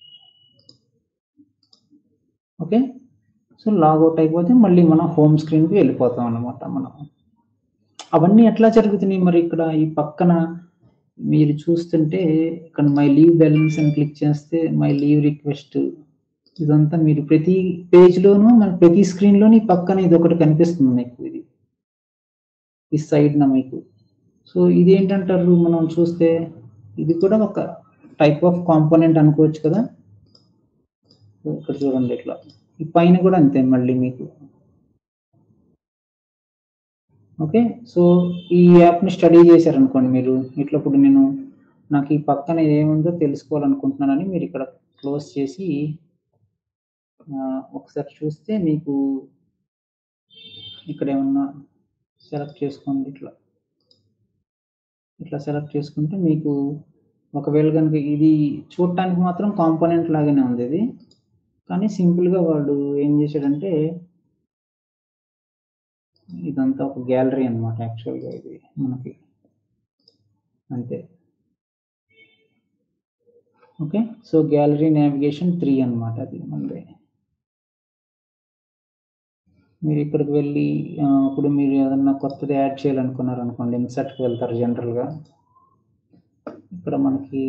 ఓకే సో లాగౌట్ అయిపోతే మళ్ళీ మనం హోమ్ స్క్రీన్కి వెళ్ళిపోతాం అన్నమాట మనం అవన్నీ ఎట్లా జరుగుతున్నాయి మరి ఇక్కడ ఈ పక్కన మీరు చూస్తుంటే ఇక్కడ మై లీవ్ బ్యాలెన్స్ అని క్లిక్ చేస్తే మై లీవ్ రిక్వెస్ట్ ఇదంతా మీరు ప్రతి పేజ్లోనూ మన ప్రతి స్క్రీన్లోని ఈ పక్కన ఇది ఒకటి కనిపిస్తుంది మీకు ఇది ఈ సైడ్న మీకు సో ఇది ఏంటంటారు మనం చూస్తే ఇది కూడా ఒక టైప్ ఆఫ్ కాంపోనెంట్ అనుకోవచ్చు కదా సో ఇక్కడ చూడండి ఇట్లా ఈ పైన కూడా అంతే మళ్ళీ మీకు ఓకే సో ఈ యాప్ని స్టడీ చేశారనుకోండి మీరు ఇట్లా ఇప్పుడు నేను నాకు ఈ పక్కన ఏముందో తెలుసుకోవాలనుకుంటున్నానని మీరు ఇక్కడ క్లోజ్ చేసి ఆ, ఒకసారి చూస్తే మీకు ఇక్కడ ఏమన్నా సెలెక్ట్ చేసుకోండి ఇట్లా ఇట్లా సెలెక్ట్ చేసుకుంటే మీకు ఒకవేళ కనుక ఇది చూడటానికి మాత్రం కాంపోనెంట్ లాగానే ఉంది ఇది కానీ సింపుల్గా వాడు ఏం చేశాడంటే ఇదంతా ఒక గ్యాలరీ అనమాట యాక్చువల్గా ఇది మనకి అంతే okay so gallery navigation three అన్నమాట అది మనది మీరు ఇక్కడికి వెళ్ళి ఆ, ఇప్పుడు మీరు ఏదన్నా కొత్తది యాడ్ చేయాలనుకున్నారు అనుకోండి ఇన్సర్ట్కి వెళ్తారు జనరల్గా ఇక్కడ మనకి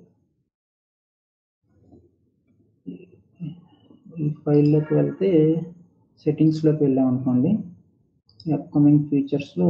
ఈ ఫైల్లోకి వెళ్తే సెట్టింగ్స్లోకి వెళ్ళాం అనుకోండి అప్కమింగ్ ఫీచర్స్లో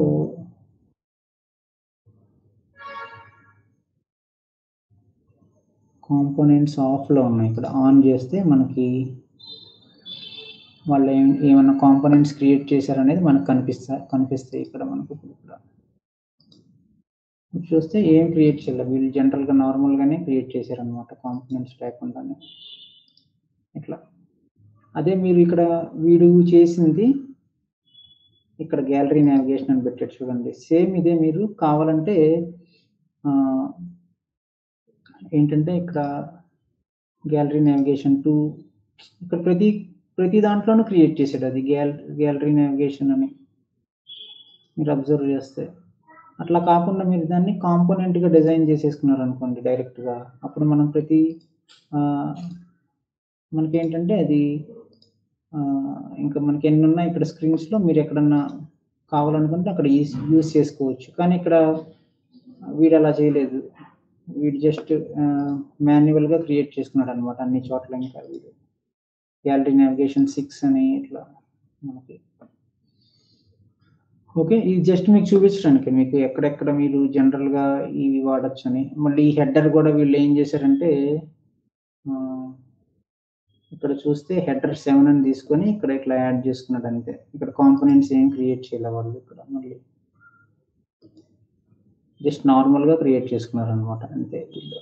కాంపోనెంట్స్ ఆఫ్లో ఉన్నాయి ఇక్కడ ఆన్ చేస్తే మనకి వాళ్ళు ఏం ఏమైనా కాంపోనెంట్స్ క్రియేట్ చేశారనేది మనకు కనిపిస్తా కనిపిస్తాయి ఇక్కడ మనకు ఇప్పుడు ఇక్కడ ఇప్పుడు చూస్తే ఏం క్రియేట్ చేయలేదు వీళ్ళు జనరల్గా నార్మల్గానే క్రియేట్ చేశారనమాట కాంపోనెంట్స్ లేకుండానే ఇట్లా అదే మీరు ఇక్కడ వీడు చేసింది ఇక్కడ గ్యాలరీ నావిగేషన్ అని పెట్టాడు చూడండి సేమ్ ఇదే మీరు కావాలంటే ఆ, ఏంటంటే ఇక్కడ గ్యాలరీ నావిగేషన్ టు ఇక్కడ ప్రతి ప్రతి దాంట్లోనూ క్రియేట్ చేశాడు అది గ్యాల గ్యాలరీ నావిగేషన్ అని మీరు అబ్జర్వ్ చేస్తే అట్లా కాకుండా మీరు దాన్ని కాంపోనెంట్గా డిజైన్ చేసేసుకున్నారు అనుకోండి డైరెక్ట్గా అప్పుడు మనం ప్రతి ఆ, మనకి ఏంటంటే అది ఆ, ఇంకా మనకి ఎన్ని ఉన్నాయి ఇక్కడ స్క్రీన్స్లో మీరు ఎక్కడన్నా కావాలనుకుంటే అక్కడ యూస్ చేసుకోవచ్చు కానీ ఇక్కడ వీడు అలా చేయలేదు వీడు జస్ట్ మాన్యువల్గా క్రియేట్ చేసుకున్నాడు అనమాట అన్ని చోట్ల ఇంకా వీడు గ్యాలరీ నావిగేషన్ సిక్స్ అని ఇట్లా మనకి ఓకే ఇది జస్ట్ మీకు చూపించడానికి మీకు ఎక్కడెక్కడ మీరు జనరల్గా ఇవి వాడచ్చు అని మళ్ళీ ఈ హెడర్ కూడా వీళ్ళు ఏం చేశారంటే ఆ, ఇక్కడ చూస్తే హెడర్ సెవెన్ అని తీసుకొని ఇక్కడ ఇట్లా యాడ్ చేసుకున్నాడు అంతే ఇక్కడ కాంపోనెంట్స్ ఏం క్రియేట్ చేయలే వాళ్ళు ఇక్కడ మళ్ళీ జస్ట్ నార్మల్గా క్రియేట్ చేసుకున్నారు అనమాట అంతే వీళ్ళు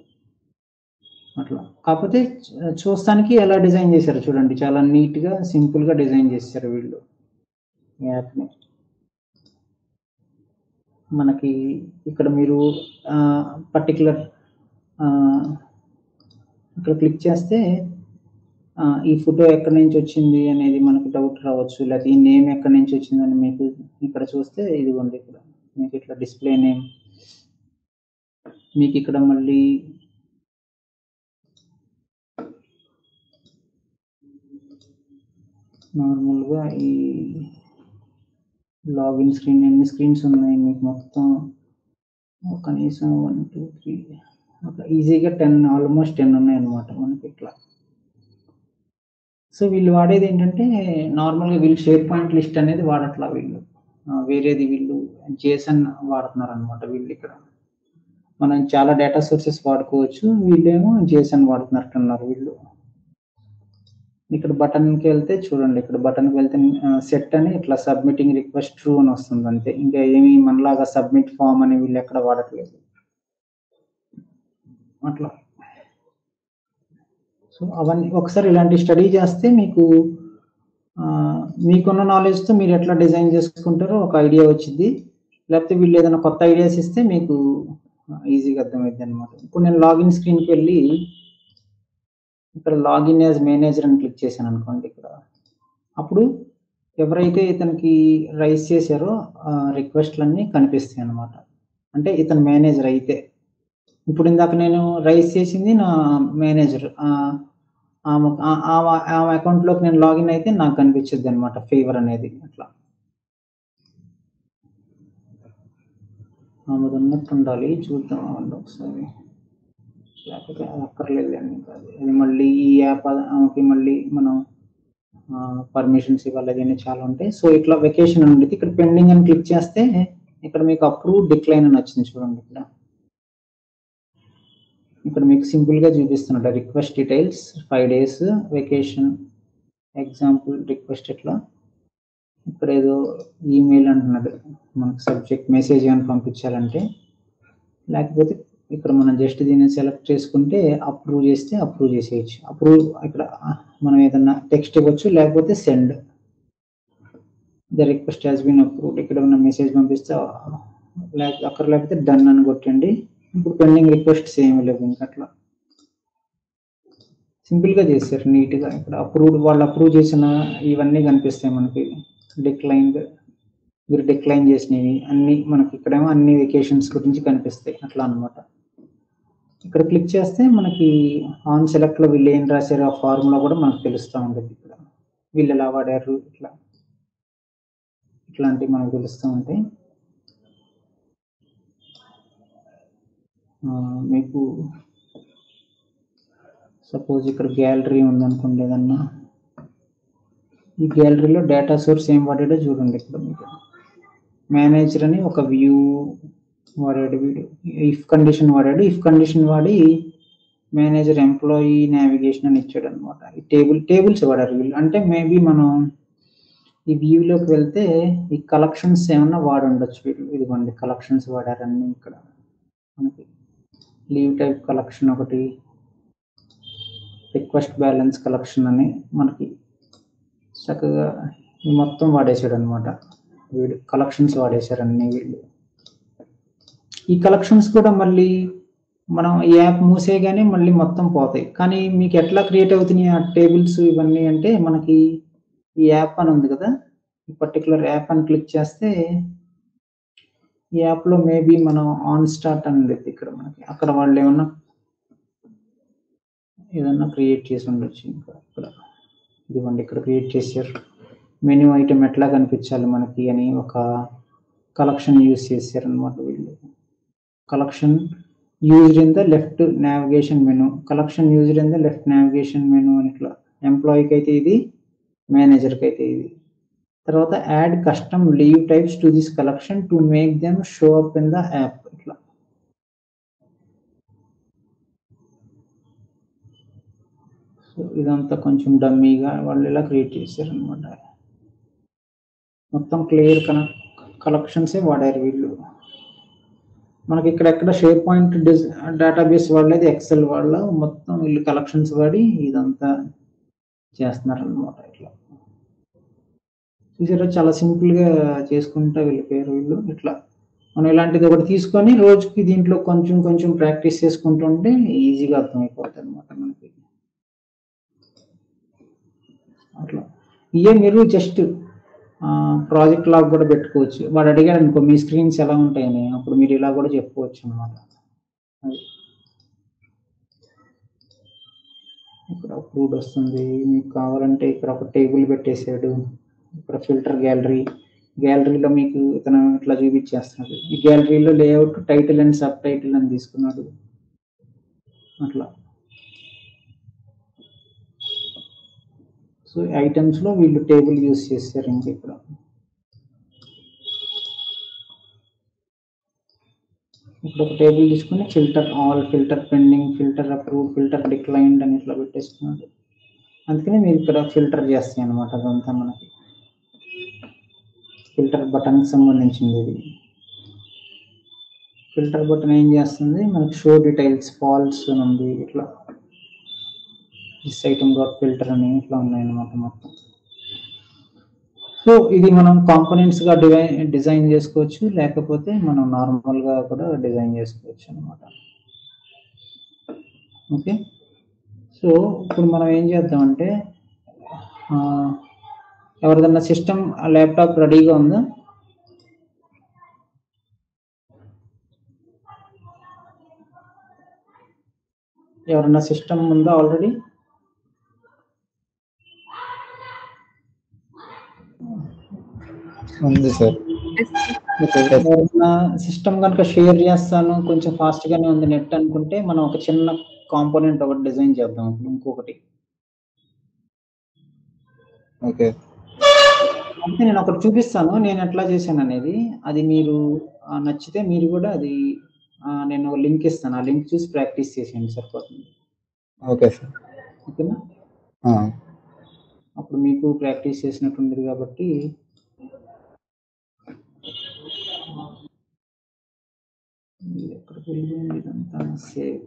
అట్లా కాకపోతే చూ- చూస్తానికి ఎలా డిజైన్ చేశారు చూడండి చాలా నీట్గా సింపుల్గా డిజైన్ చేశారు వీళ్ళు యాప్ని మనకి ఇక్కడ మీరు పర్టికులర్ ఇక్కడ క్లిక్ చేస్తే ఆ, ఈ ఫోటో ఎక్కడి నుంచి వచ్చింది అనేది మనకు డౌట్ రావచ్చు లేకపోతే ఈ నేమ్ ఎక్కడి నుంచి వచ్చిందని మీకు ఇక్కడ చూస్తే ఇదిగోండి ఇక్కడ మీకు ఇట్లా డిస్ప్లే నేమ్ మీకు ఇక్కడ మళ్ళీ నార్మల్గా ఈ లాగిన్ స్క్రీన్ ఎన్ని స్క్రీన్స్ ఉన్నాయి మీకు మొత్తం కనీసం వన్ టూ త్రీ ఒక ఈజీగా టెన్ ఆల్మోస్ట్ టెన్ ఉన్నాయి అన్నమాట మనకి ఇట్లా సో వీళ్ళు వాడేది ఏంటంటే నార్మల్గా వీళ్ళు షేర్ పాయింట్ లిస్ట్ అనేది వాడట్లా వీళ్ళు ఆ, వేరేది వీళ్ళు జేసన్ వాడుతున్నారు అనమాట వీళ్ళు ఇక్కడ మనం చాలా డేటా సోర్సెస్ వాడుకోవచ్చు వీళ్ళేమో జేసన్ వాడుతున్నట్టున్నారు వీళ్ళు ఇక్కడ బటన్కి వెళ్తే చూడండి ఇక్కడ బటన్కి వెళ్తే సెట్ అని ఇట్లా సబ్మిటింగ్ రిక్వెస్ట్ ట్రూ అని వస్తుంది అంతే ఇంకా ఏమి మనలాగా సబ్మిట్ ఫామ్ అని వీళ్ళు ఎక్కడ వాడట్లేదు అట్లా సో అవన్నీ ఒకసారి ఇలాంటి స్టడీ చేస్తే మీకు ఆ, మీకున్న నాలెడ్జ్తో మీరు ఎట్లా డిజైన్ చేసుకుంటారో ఒక ఐడియా వచ్చింది లేకపోతే వీళ్ళు ఏదైనా కొత్త ఐడియాస్ ఇస్తే మీకు ఈజీగా అర్థమైంది అనమాట ఇప్పుడు నేను లాగిన్ స్క్రీన్కి వెళ్ళి ఇక్కడ లాగిన్ యాజ్ మేనేజర్ అని క్లిక్ చేశాను అనుకోండి ఇక్కడ అప్పుడు ఎవరైతే ఇతనికి రైస్ చేశారో ఆ రిక్వెస్ట్లన్నీ కనిపిస్తాయి అన్నమాట అంటే ఇతను మేనేజర్ అయితే ఇప్పుడు ఇందాక నేను రైస్ చేసింది నా మేనేజర్ ఆమె ఆ- ఆమె ఆమె అకౌంట్లోకి నేను లాగిన్ అయితే నాకు కనిపించింది అనమాట ఫేవర్ అనేది అట్లా ఆమెది ఉన్నట్టు ఉండాలి చూద్దాం అవ్వండి ఒకసారి లేకపోతే అది అక్కర్లేదు అండి ఇంకా అది అది మళ్ళీ ఈ యాప్ ఆమెకి మళ్ళీ మనం పర్మిషన్స్ ఇవ్వాలి అదన్నీ చాలా ఉంటాయి సో ఇట్లా వెకేషన్ అని ఉండేది ఇక్కడ పెండింగ్ అని క్లిక్ చేస్తే ఇక్కడ మీకు అప్రూవ్ డిక్లైన్ అని వచ్చింది చూడండి ఇక్కడ ఇక్కడ మీకు సింపుల్ గా చూపిస్తున్నట్టు request details five days vacation example request ఇట్లా ఇక్కడ ఏదో ఈమెయిల్ అంటున్నాడు మనకు సబ్జెక్ట్ మెసేజ్ అని పంపించాలంటే లేకపోతే ఇక్కడ మనం జస్ట్ దీన్ని సెలెక్ట్ చేసుకుంటే అప్రూవ్ చేస్తే అప్రూవ్ చేసేయచ్చు అప్రూవ్ ఇక్కడ మనం ఏదన్నా టెక్స్ట్ ఇవ్వచ్చు లేకపోతే send the request has been approved ఇక్కడ ఉన్న మెసేజ్ పంపిస్తే లేక అక్కడ లేకపోతే డన్ అని కొట్టండి ఇప్పుడు పెండింగ్ రిక్వెస్ట్స్ ఏమి లేవు ఇంకా అట్లా సింపుల్ గా చేశారు నీట్ గా ఇక్కడ అప్రూవ్ వాళ్ళు అప్రూవ్ చేసిన ఇవన్నీ కనిపిస్తాయి మనకి డిక్లైన్డ్ మీరు డిక్లైన్ చేసినవి అన్ని మనకి ఇక్కడేమో అన్ని వెకేషన్స్ గురించి కనిపిస్తాయి అట్లా అన్నమాట ఇక్కడ క్లిక్ చేస్తే మనకి ఆన్ సెలెక్ట్ లో వీళ్ళు ఏం రాశారు ఆ ఫార్ములా కూడా మనకు తెలుస్తూ ఉంటుంది ఇక్కడ వీళ్ళు ఎలా వాడారు ఇట్లా ఇట్లాంటివి మనకు తెలుస్తూ ఉంటాయి ఆ, మీకు సపోజ్ ఇక్కడ గ్యాలరీ ఉందనుకోండి ఏదన్నా ఈ గ్యాలరీలో డేటా సోర్స్ ఏం వాడాడో చూడండి ఇక్కడ మీకు మేనేజర్ అని ఒక వ్యూ వాడాడు వీడు ఇఫ్ కండిషన్ వాడాడు ఇఫ్ కండిషన్ వాడి మేనేజర్ ఎంప్లాయీ నావిగేషన్ అని ఇచ్చాడు అనమాట ఈ టేబుల్ టేబుల్స్ వాడారు వీళ్ళు అంటే మేబీ మనం ఈ వ్యూలోకి వెళ్తే ఈ కలెక్షన్స్ ఏమన్నా వాడి ఉండొచ్చు వీళ్ళు ఇదిగోండి కలెక్షన్స్ వాడారన్నీ ఇక్కడ మనకి లీవ్ టైప్ కలెక్షన్ ఒకటి రిక్వెస్ట్ బ్యాలెన్స్ కలెక్షన్ అని మనకి చక్కగా ఈ మొత్తం వాడేసాడు అనమాట వీడు కలెక్షన్స్ వాడేశారు అన్ని వీళ్ళు ఈ కలెక్షన్స్ కూడా మళ్ళీ మనం ఈ యాప్ మూసేయగానే మళ్ళీ మొత్తం పోతాయి కానీ మీకు ఎట్లా క్రియేట్ అవుతున్నాయి ఆ టేబుల్స్ ఇవన్నీ అంటే మనకి ఈ యాప్ అని ఉంది కదా ఈ పర్టికులర్ యాప్ అని క్లిక్ చేస్తే ఈ యాప్ లో మేబీ మనం ఆన్ స్టార్ట్ అని ఉండేది ఇక్కడ మనకి అక్కడ వాళ్ళు ఏమన్నా ఏదన్నా క్రియేట్ చేసి ఉండొచ్చు ఇంకా ఇక్కడ ఇదిగోండి ఇక్కడ క్రియేట్ చేశారు మెనూ ఐటమ్ ఎట్లా కనిపించాలి మనకి అని ఒక కలెక్షన్ యూజ్ చేశారు అనమాట వీళ్ళు collection used in the left navigation menu collection used in the left navigation menu అని ఇట్లా ఎంప్లాయీకి అయితే ఇది మేనేజర్కి అయితే ఇది తర్వాత add custom leave types to this collection to make them show up in the app ఇట్లా సో ఇదంతా కొంచెం డమ్మీగా వాళ్ళు ఇలా క్రియేట్ చేశారు అనమాట మొత్తం క్లియర్ కన కలెక్షన్సే వాడారు వీళ్ళు మనకి ఇక్కడ ఎక్కడ షేర్ పాయింట్ డిజ్ డేటాబేస్ వాడలేదు ఎక్సెల్ వాళ్ళ మొత్తం వీళ్ళు కలెక్షన్స్ వాడి ఇదంతా చేస్తున్నారు అనమాట ఇట్లా చూసారా చాలా సింపుల్ గా చేసుకుంటా వెళ్ళిపోయారు వీళ్ళు ఇట్లా మనం ఇలాంటిది ఒకటి తీసుకొని రోజుకి దీంట్లో కొంచెం కొంచెం ప్రాక్టీస్ చేసుకుంటుంటే ఈజీగా అర్థమైపోతుంది అనమాట మనకి అట్లా ఇవే మీరు జస్ట్ ప్రాజెక్ట్ లాగా కూడా పెట్టుకోవచ్చు వాడు అడిగాడు అనుకో మీ స్క్రీన్స్ ఎలా ఉంటాయని అప్పుడు మీరు ఇలా కూడా చెప్పుకోవచ్చు అనమాట అది ఇక్కడ అప్రూవ్డ్ వస్తుంది మీకు కావాలంటే ఇక్కడ ఒక టేబుల్ పెట్టేసాడు ఇక్కడ ఫిల్టర్ గ్యాలరీ గ్యాలరీలో మీకు ఇతను ఇట్లా చూపించేస్తున్నాడు ఈ గ్యాలరీలో layout title and subtitle అని తీసుకున్నాడు అట్లా సో ఐటమ్స్ లో వీళ్ళు టేబుల్ యూస్ చేస్తారు ఇంక ఇక్కడ ఇప్పుడు ఒక టేబుల్ తీసుకుని filter all filter pending filter approve filter declined అని ఇట్లా పెట్టేస్తున్నాడు అందుకని మీరు ఇక్కడ ఫిల్టర్ చేస్తాయి అనమాట అదంతా మనకి ఫిల్టర్ బటన్ సంబంధించింది ఇది ఫిల్టర్ బటన్ ఏం చేస్తుంది మనకి షో డీటెయిల్స్ ఫాల్స్ అని ఉంది ఇట్లా దిస్ ఐటమ్ డాట్ ఫిల్టర్ అని ఇట్లా ఉన్నాయి అనమాట మొత్తం సో ఇది మనం కాంపోనెంట్స్ గా డిజైన్ డిజైన్ చేసుకోవచ్చు లేకపోతే మనం నార్మల్ గా కూడా డిజైన్ చేసుకోవచ్చు అనమాట ఓకే సో ఇప్పుడు మనం ఏం చేద్దామంటే ఆ, ఎవరిదన్నా సిస్టమ్ ల్యాప్టాప్ రెడీగా ఉందా ఎవరన్నా సిస్టమ్ ఉందా ఆల్రెడీ ఉంది సార్ ఎవరన్నా సిస్టమ్ కనుక షేర్ చేస్తాను కొంచెం ఫాస్ట్ గానే ఉంది నెట్ అనుకుంటే మనం ఒక చిన్న కాంపోనెంట్ ఒకటి డిజైన్ చేద్దాం ఇప్పుడు ఇంకొకటి ఓకే అంటే నేను ఒకటి చూపిస్తాను నేను ఎట్లా చేశాను అనేది అది మీరు ఆ, నచ్చితే మీరు కూడా అది ఆ, నేను ఒక లింక్ ఇస్తాను ఆ లింక్ చూసి ప్రాక్టీస్ చేసేయండి సరిపోతుంది ఓకే సార్ ఓకేనా ఆ, అప్పుడు మీకు ప్రాక్టీస్ చేసినట్టు ఉండదు కాబట్టి ఇది ఎక్కడికి వెళ్ళిపోయింది ఇదంతా సేవ్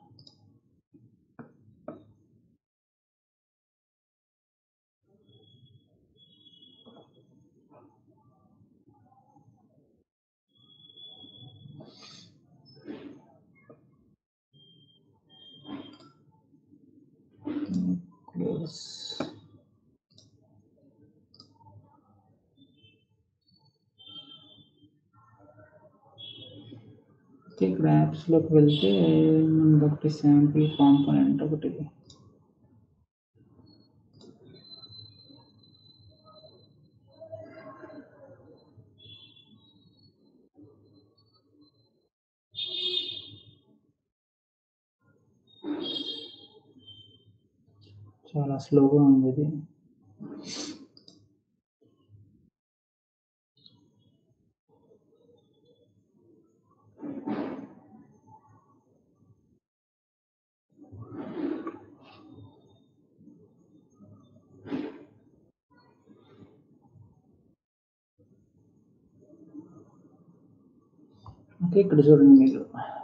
క్లోజ్ ఓకే, ఇక్కడ యాప్స్లోకి వెళ్తే మనది ఒకటి శాంపిల్ కాంపోనెంట్ ఒకటి చాలా స్లోగా ఉంది ఇది ఓకే ఇక్కడ చూడండి మీరు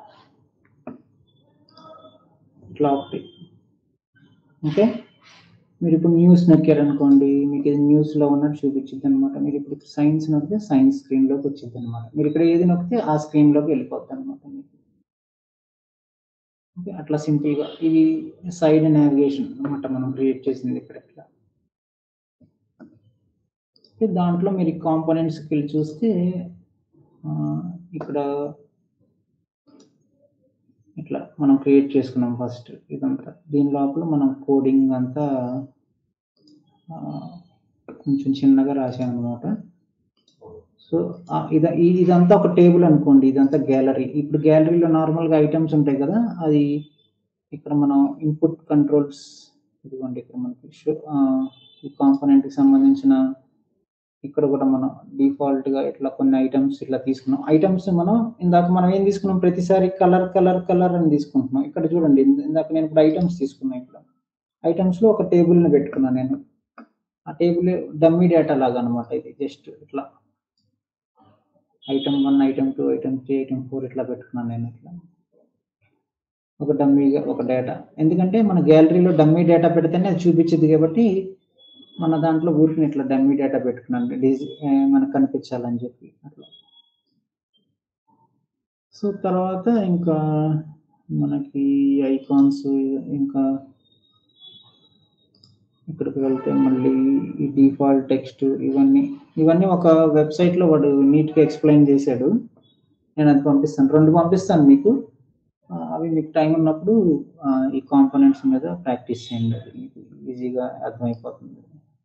ఇట్లా ఒకటి ఓకే మీరు ఇప్పుడు న్యూస్ నొక్కారనుకోండి మీకు ఇది న్యూస్ లో ఉన్నట్టు చూపించింది అనమాట మీరు ఇప్పుడు సైన్స్ నొక్కితే సైన్స్ స్క్రీన్ లోకి వచ్చింది అనమాట మీరు ఇక్కడ ఏది నొక్కితే ఆ స్క్రీన్ లోకి వెళ్ళిపోద్ది అనమాట మీకు ఓకే అట్లా సింపుల్ గా ఇది సైడ్ నావిగేషన్ అనమాట మనం క్రియేట్ చేసింది ఇక్కడ ఇట్లా ఓకే, దాంట్లో మీరు కాంపోనెంట్స్కి వెళ్ళి చూస్తే ఆ, ఇక్కడ ఇట్లా మనం క్రియేట్ చేసుకున్నాం ఫస్ట్ ఇదంతా దీని లోపల మనం కోడింగ్ అంతా ఆ, కొంచెం చిన్నగా రాసాం అనమాట సో ఆ, ఇద ఈ- ఇదంతా ఒక టేబుల్ అనుకోండి ఇదంతా గ్యాలరీ ఇప్పుడు గ్యాలరీలో నార్మల్గా ఐటమ్స్ ఉంటాయి కదా అది ఇక్కడ మనం ఇన్పుట్ కంట్రోల్స్ ఇదిగోండి ఇక్కడ మనకి షో- ఆ, ఈ కాంపోనెంట్కి సంబంధించిన ఇక్కడ కూడా మనం డిఫాల్ట్ గా ఇట్లా కొన్ని ఐటమ్స్ ఇట్లా తీసుకున్నాం ఐటమ్స్ మనం ఇందాక మనం ఏం తీసుకున్నాం ప్రతిసారి కలర్ కలర్ కలర్ అని తీసుకుంటున్నాం ఇక్కడ చూడండి ఇంద- ఇందాక నేను ఇప్పుడు ఐటమ్స్ తీసుకున్నాను ఇక్కడ ఐటమ్స్ లో ఒక టేబుల్ ని పెట్టుకున్నాను నేను ఆ టేబుల్ డమ్మీ డేటా లాగా అనమాట ఇది జస్ట్ ఇట్లా item one item two item three item four ఇట్లా పెట్టుకున్నాను నేను ఇట్లా ఒక డమ్మీగా ఒక డేటా ఎందుకంటే మన గ్యాలరీలో డమ్మీ డేటా పెడితేనే అది చూపించింది కాబట్టి మన దాంట్లో ఊరికి ఇట్లా డమ్మీ డేటా పెట్టుకున్నాను డిజి ఆ, మనకు కనిపించాలని చెప్పి అట్లా సో తర్వాత ఇంకా మనకి ఐకాన్స్ ఇంకా ఇక్కడికి వెళ్తే మళ్ళీ ఈ డిఫాల్ట్ టెక్స్ట్ ఇవన్నీ ఇవన్నీ ఒక వెబ్సైట్ లో వాడు నీట్ గా ఎక్స్ప్లెయిన్ చేశాడు నేను అది పంపిస్తాను రెండు పంపిస్తాను మీకు ఆ, అవి మీకు టైం ఉన్నప్పుడు ఆ, ఈ కాంపోనెంట్స్ మీద ప్రాక్టీస్ చేయండి అది మీకు ఈజీగా అర్థమైపోతుంది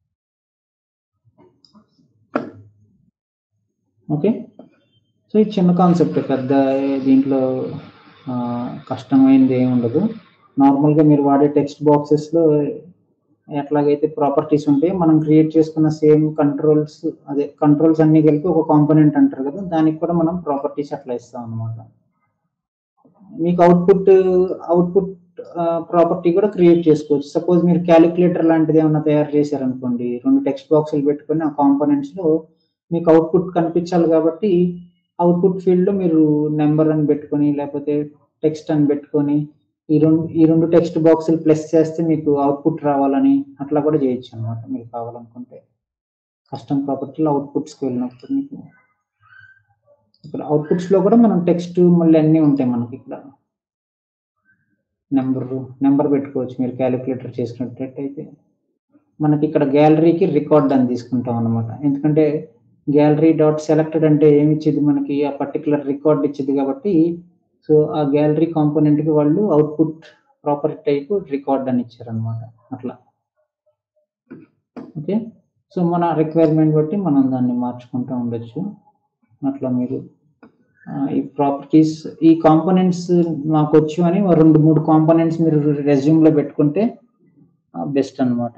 ఓకే సో ఇది చిన్న కాన్సెప్ట్ పెద్ద దీంట్లో ఆ, కష్టమైనది ఏమి ఉండదు నార్మల్గా మీరు వాడే టెక్స్ట్ బాక్సెస్లో ఎట్లాగైతే ప్రాపర్టీస్ ఉంటాయి మనం క్రియేట్ చేసుకున్న సేమ్ కంట్రోల్స్ అదే కంట్రోల్స్ అన్ని కలిపి ఒక కాంపోనెంట్ అంటారు కదా దానికి కూడా మనం ప్రాపర్టీస్ అట్లా ఇస్తాం అనమాట మీకు అవుట్పుట్ అవుట్పుట్ ప్రాపర్టీ కూడా క్రియేట్ చేసుకోవచ్చు సపోజ్ మీరు క్యాలిక్యులేటర్ లాంటిది ఏమైనా తయారు చేశారనుకోండి రెండు టెక్స్ట్ బాక్సులు పెట్టుకొని ఆ కాంపోనెంట్స్ లో మీకు అవుట్పుట్ కనిపించాలి కాబట్టి అవుట్పుట్ ఫీల్డ్ లో మీరు నెంబర్ అని పెట్టుకొని లేకపోతే టెక్స్ట్ అని పెట్టుకొని ఈ రెండు ఈ రెండు టెక్స్ట్ బాక్సులు ప్లస్ చేస్తే మీకు అవుట్పుట్ రావాలని అట్లా కూడా చేయొచ్చు అనమాట మీకు కావాలనుకుంటే కస్టమ్ ప్రాపర్టీలో అవుట్పుట్స్కి వెళ్ళినప్పుడు మీకు ఇక్కడ అవుట్పుట్స్ లో కూడా మనం టెక్స్ట్ మళ్ళీ అన్నీ ఉంటాయి మనకి ఇక్కడ నెంబర్ నెంబర్ పెట్టుకోవచ్చు మీరు క్యాలిక్యులేటర్ చేసుకున్నట్టయితే మనకి ఇక్కడ గ్యాలరీకి రికార్డ్ అని తీసుకుంటాం అనమాట ఎందుకంటే గ్యాలరీ డాట్ సెలెక్టెడ్ అంటే ఏమి ఇచ్చేది మనకి ఆ పర్టికులర్ రికార్డ్ ఇచ్చేది కాబట్టి సో ఆ గ్యాలరీ కాంపోనెంట్ కి వాళ్ళు అవుట్పుట్ ప్రాపర్టీ టైప్ రికార్డ్ అని ఇచ్చారనమాట అట్లా ఓకే సో మన రిక్వైర్మెంట్ బట్టి మనం దాన్ని మార్చుకుంటూ ఉండొచ్చు అట్లా మీరు ఆ, ఈ ప్రాపర్టీస్ ఈ కాంపోనెంట్స్ నాకు వచ్చు అని ఓ రెండు మూడు కాంపోనెంట్స్ మీరు రెజ్యూమ్ లో పెట్టుకుంటే బెస్ట్ అన్నమాట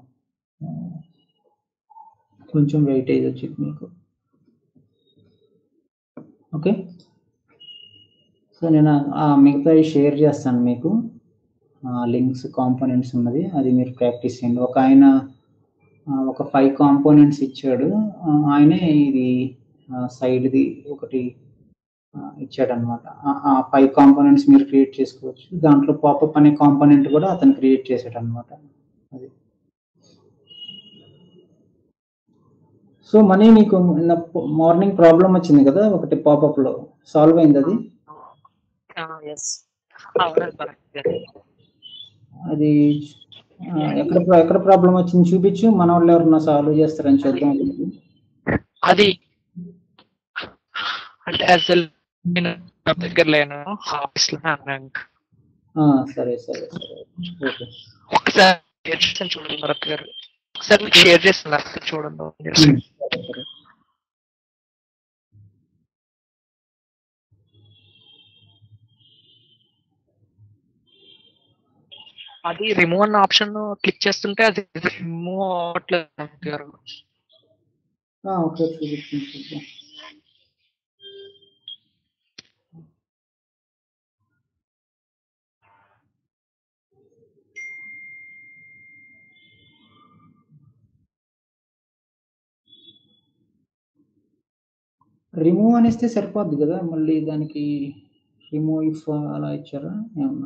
కొంచెం వెయిటేజ్ వచ్చింది మీకు ఓకే సో నేను ఆ మిగతావి షేర్ చేస్తాను మీకు లింక్స్ కాంపోనెంట్స్ ఉన్నది అది మీరు ప్రాక్టీస్ చేయండి ఒక ఆయన ఆ, ఒక ఫైవ్ కాంపోనెంట్స్ ఇచ్చాడు ఆ, ఆయనే ఇది సైడ్ది ఒకటి ఇచ్చాడు అనమాట ఆ ఫైవ్ కాంపోనెంట్స్ మీరు క్రియేట్ చేసుకోవచ్చు దాంట్లో పాపప్ అనే కాంపోనెంట్ కూడా అతను క్రియేట్ చేశాడు అనమాట అది సో మనీ మీకు మార్నింగ్ ప్రాబ్లం వచ్చింది కదా ఒకటి పాపప్ లో సాల్వ్ అయింది అది ఎస్ అవునండి కరెక్ట్ గారు అది ఆ, ఎక్కడ ప్రా- ఎక్కడ ప్రాబ్లం వచ్చింది చూపించు మన వాళ్ళు ఎవరన్నా సాల్వ్ చేస్తారని చూద్దాం అది అంటే అసలు నేను నా దగ్గర లేను ఆఫీస్ లో ఉన్నాను ఆ, సరే సరే సరే ఓకే ఒకసారి షేర్ చేస్తాను చూడండి భరత్ గారు ఒకసారి మీకు షేర్ చేస్తాను లేకపోతే చూడండి అది రిమూవ్ అన్న ఆప్షన్ క్లిక్ చేస్తుంటే అది రిమూవ్ అవ్వట్లేదు భరత్ గారు ఆ, ఓకే చూపించండి చూద్దాం రిమూవ్ అనేస్తే సరిపోద్ది కదా మళ్ళీ దానికి రిమూవ్ ఇఫ్ అలా ఇచ్చారా ఏమన్నా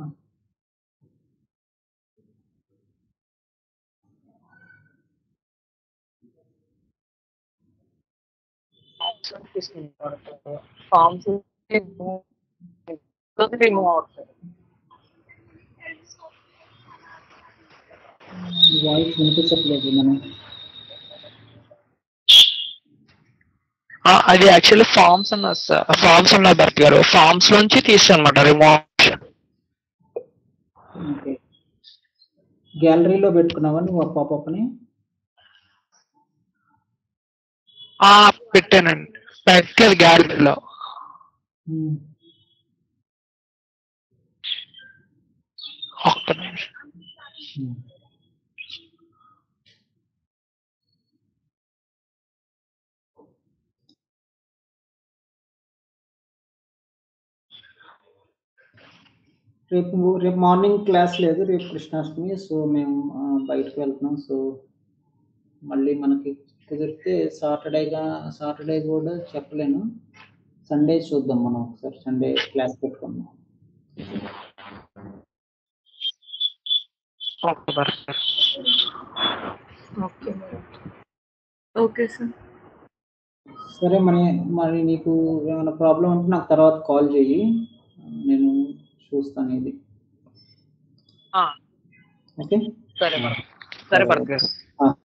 ఫార్మ్స్ రిమూవ్ అవుతుంది వాయిస్ వినిపించట్లేదు మనం ఆ, అది యాక్చువల్లీ ఫార్మ్స్ అన్న ఫార్మ్స్ ఉన్న భర్త్ గారు ఫార్మ్స్ నుంచి తీసానమాట రిమూవ్ ఆప్షన్ ఓకే గ్యాలరీలో పెట్టుకున్నావా నువ్వు ఆ పాపప్ని ఆ పెట్టానండి పెట్టలేదు గ్యాలరీలో ఒక్క నిమిషం రేపు రేపు మార్నింగ్ క్లాస్ లేదు రేపు కృష్ణాష్టమి సో మేము ఆ, బయటకు వెళ్తున్నాం సో మళ్ళీ మనకి కుదిరితే సాటర్డేగా సాటర్డే కూడా చెప్పలేను సండే చూద్దాం మనం ఒకసారి సండే క్లాస్ పెట్టుకుందాం okay Bharath garu okay okay sir సరే మరి మరి నీకు ఏమైనా ప్రాబ్లం ఉంటే నాకు తర్వాత కాల్ చెయ్యి నేను చూస్తాను ఇది ఆ, ఓకే సరే భరత్ సరే భరత్ గారు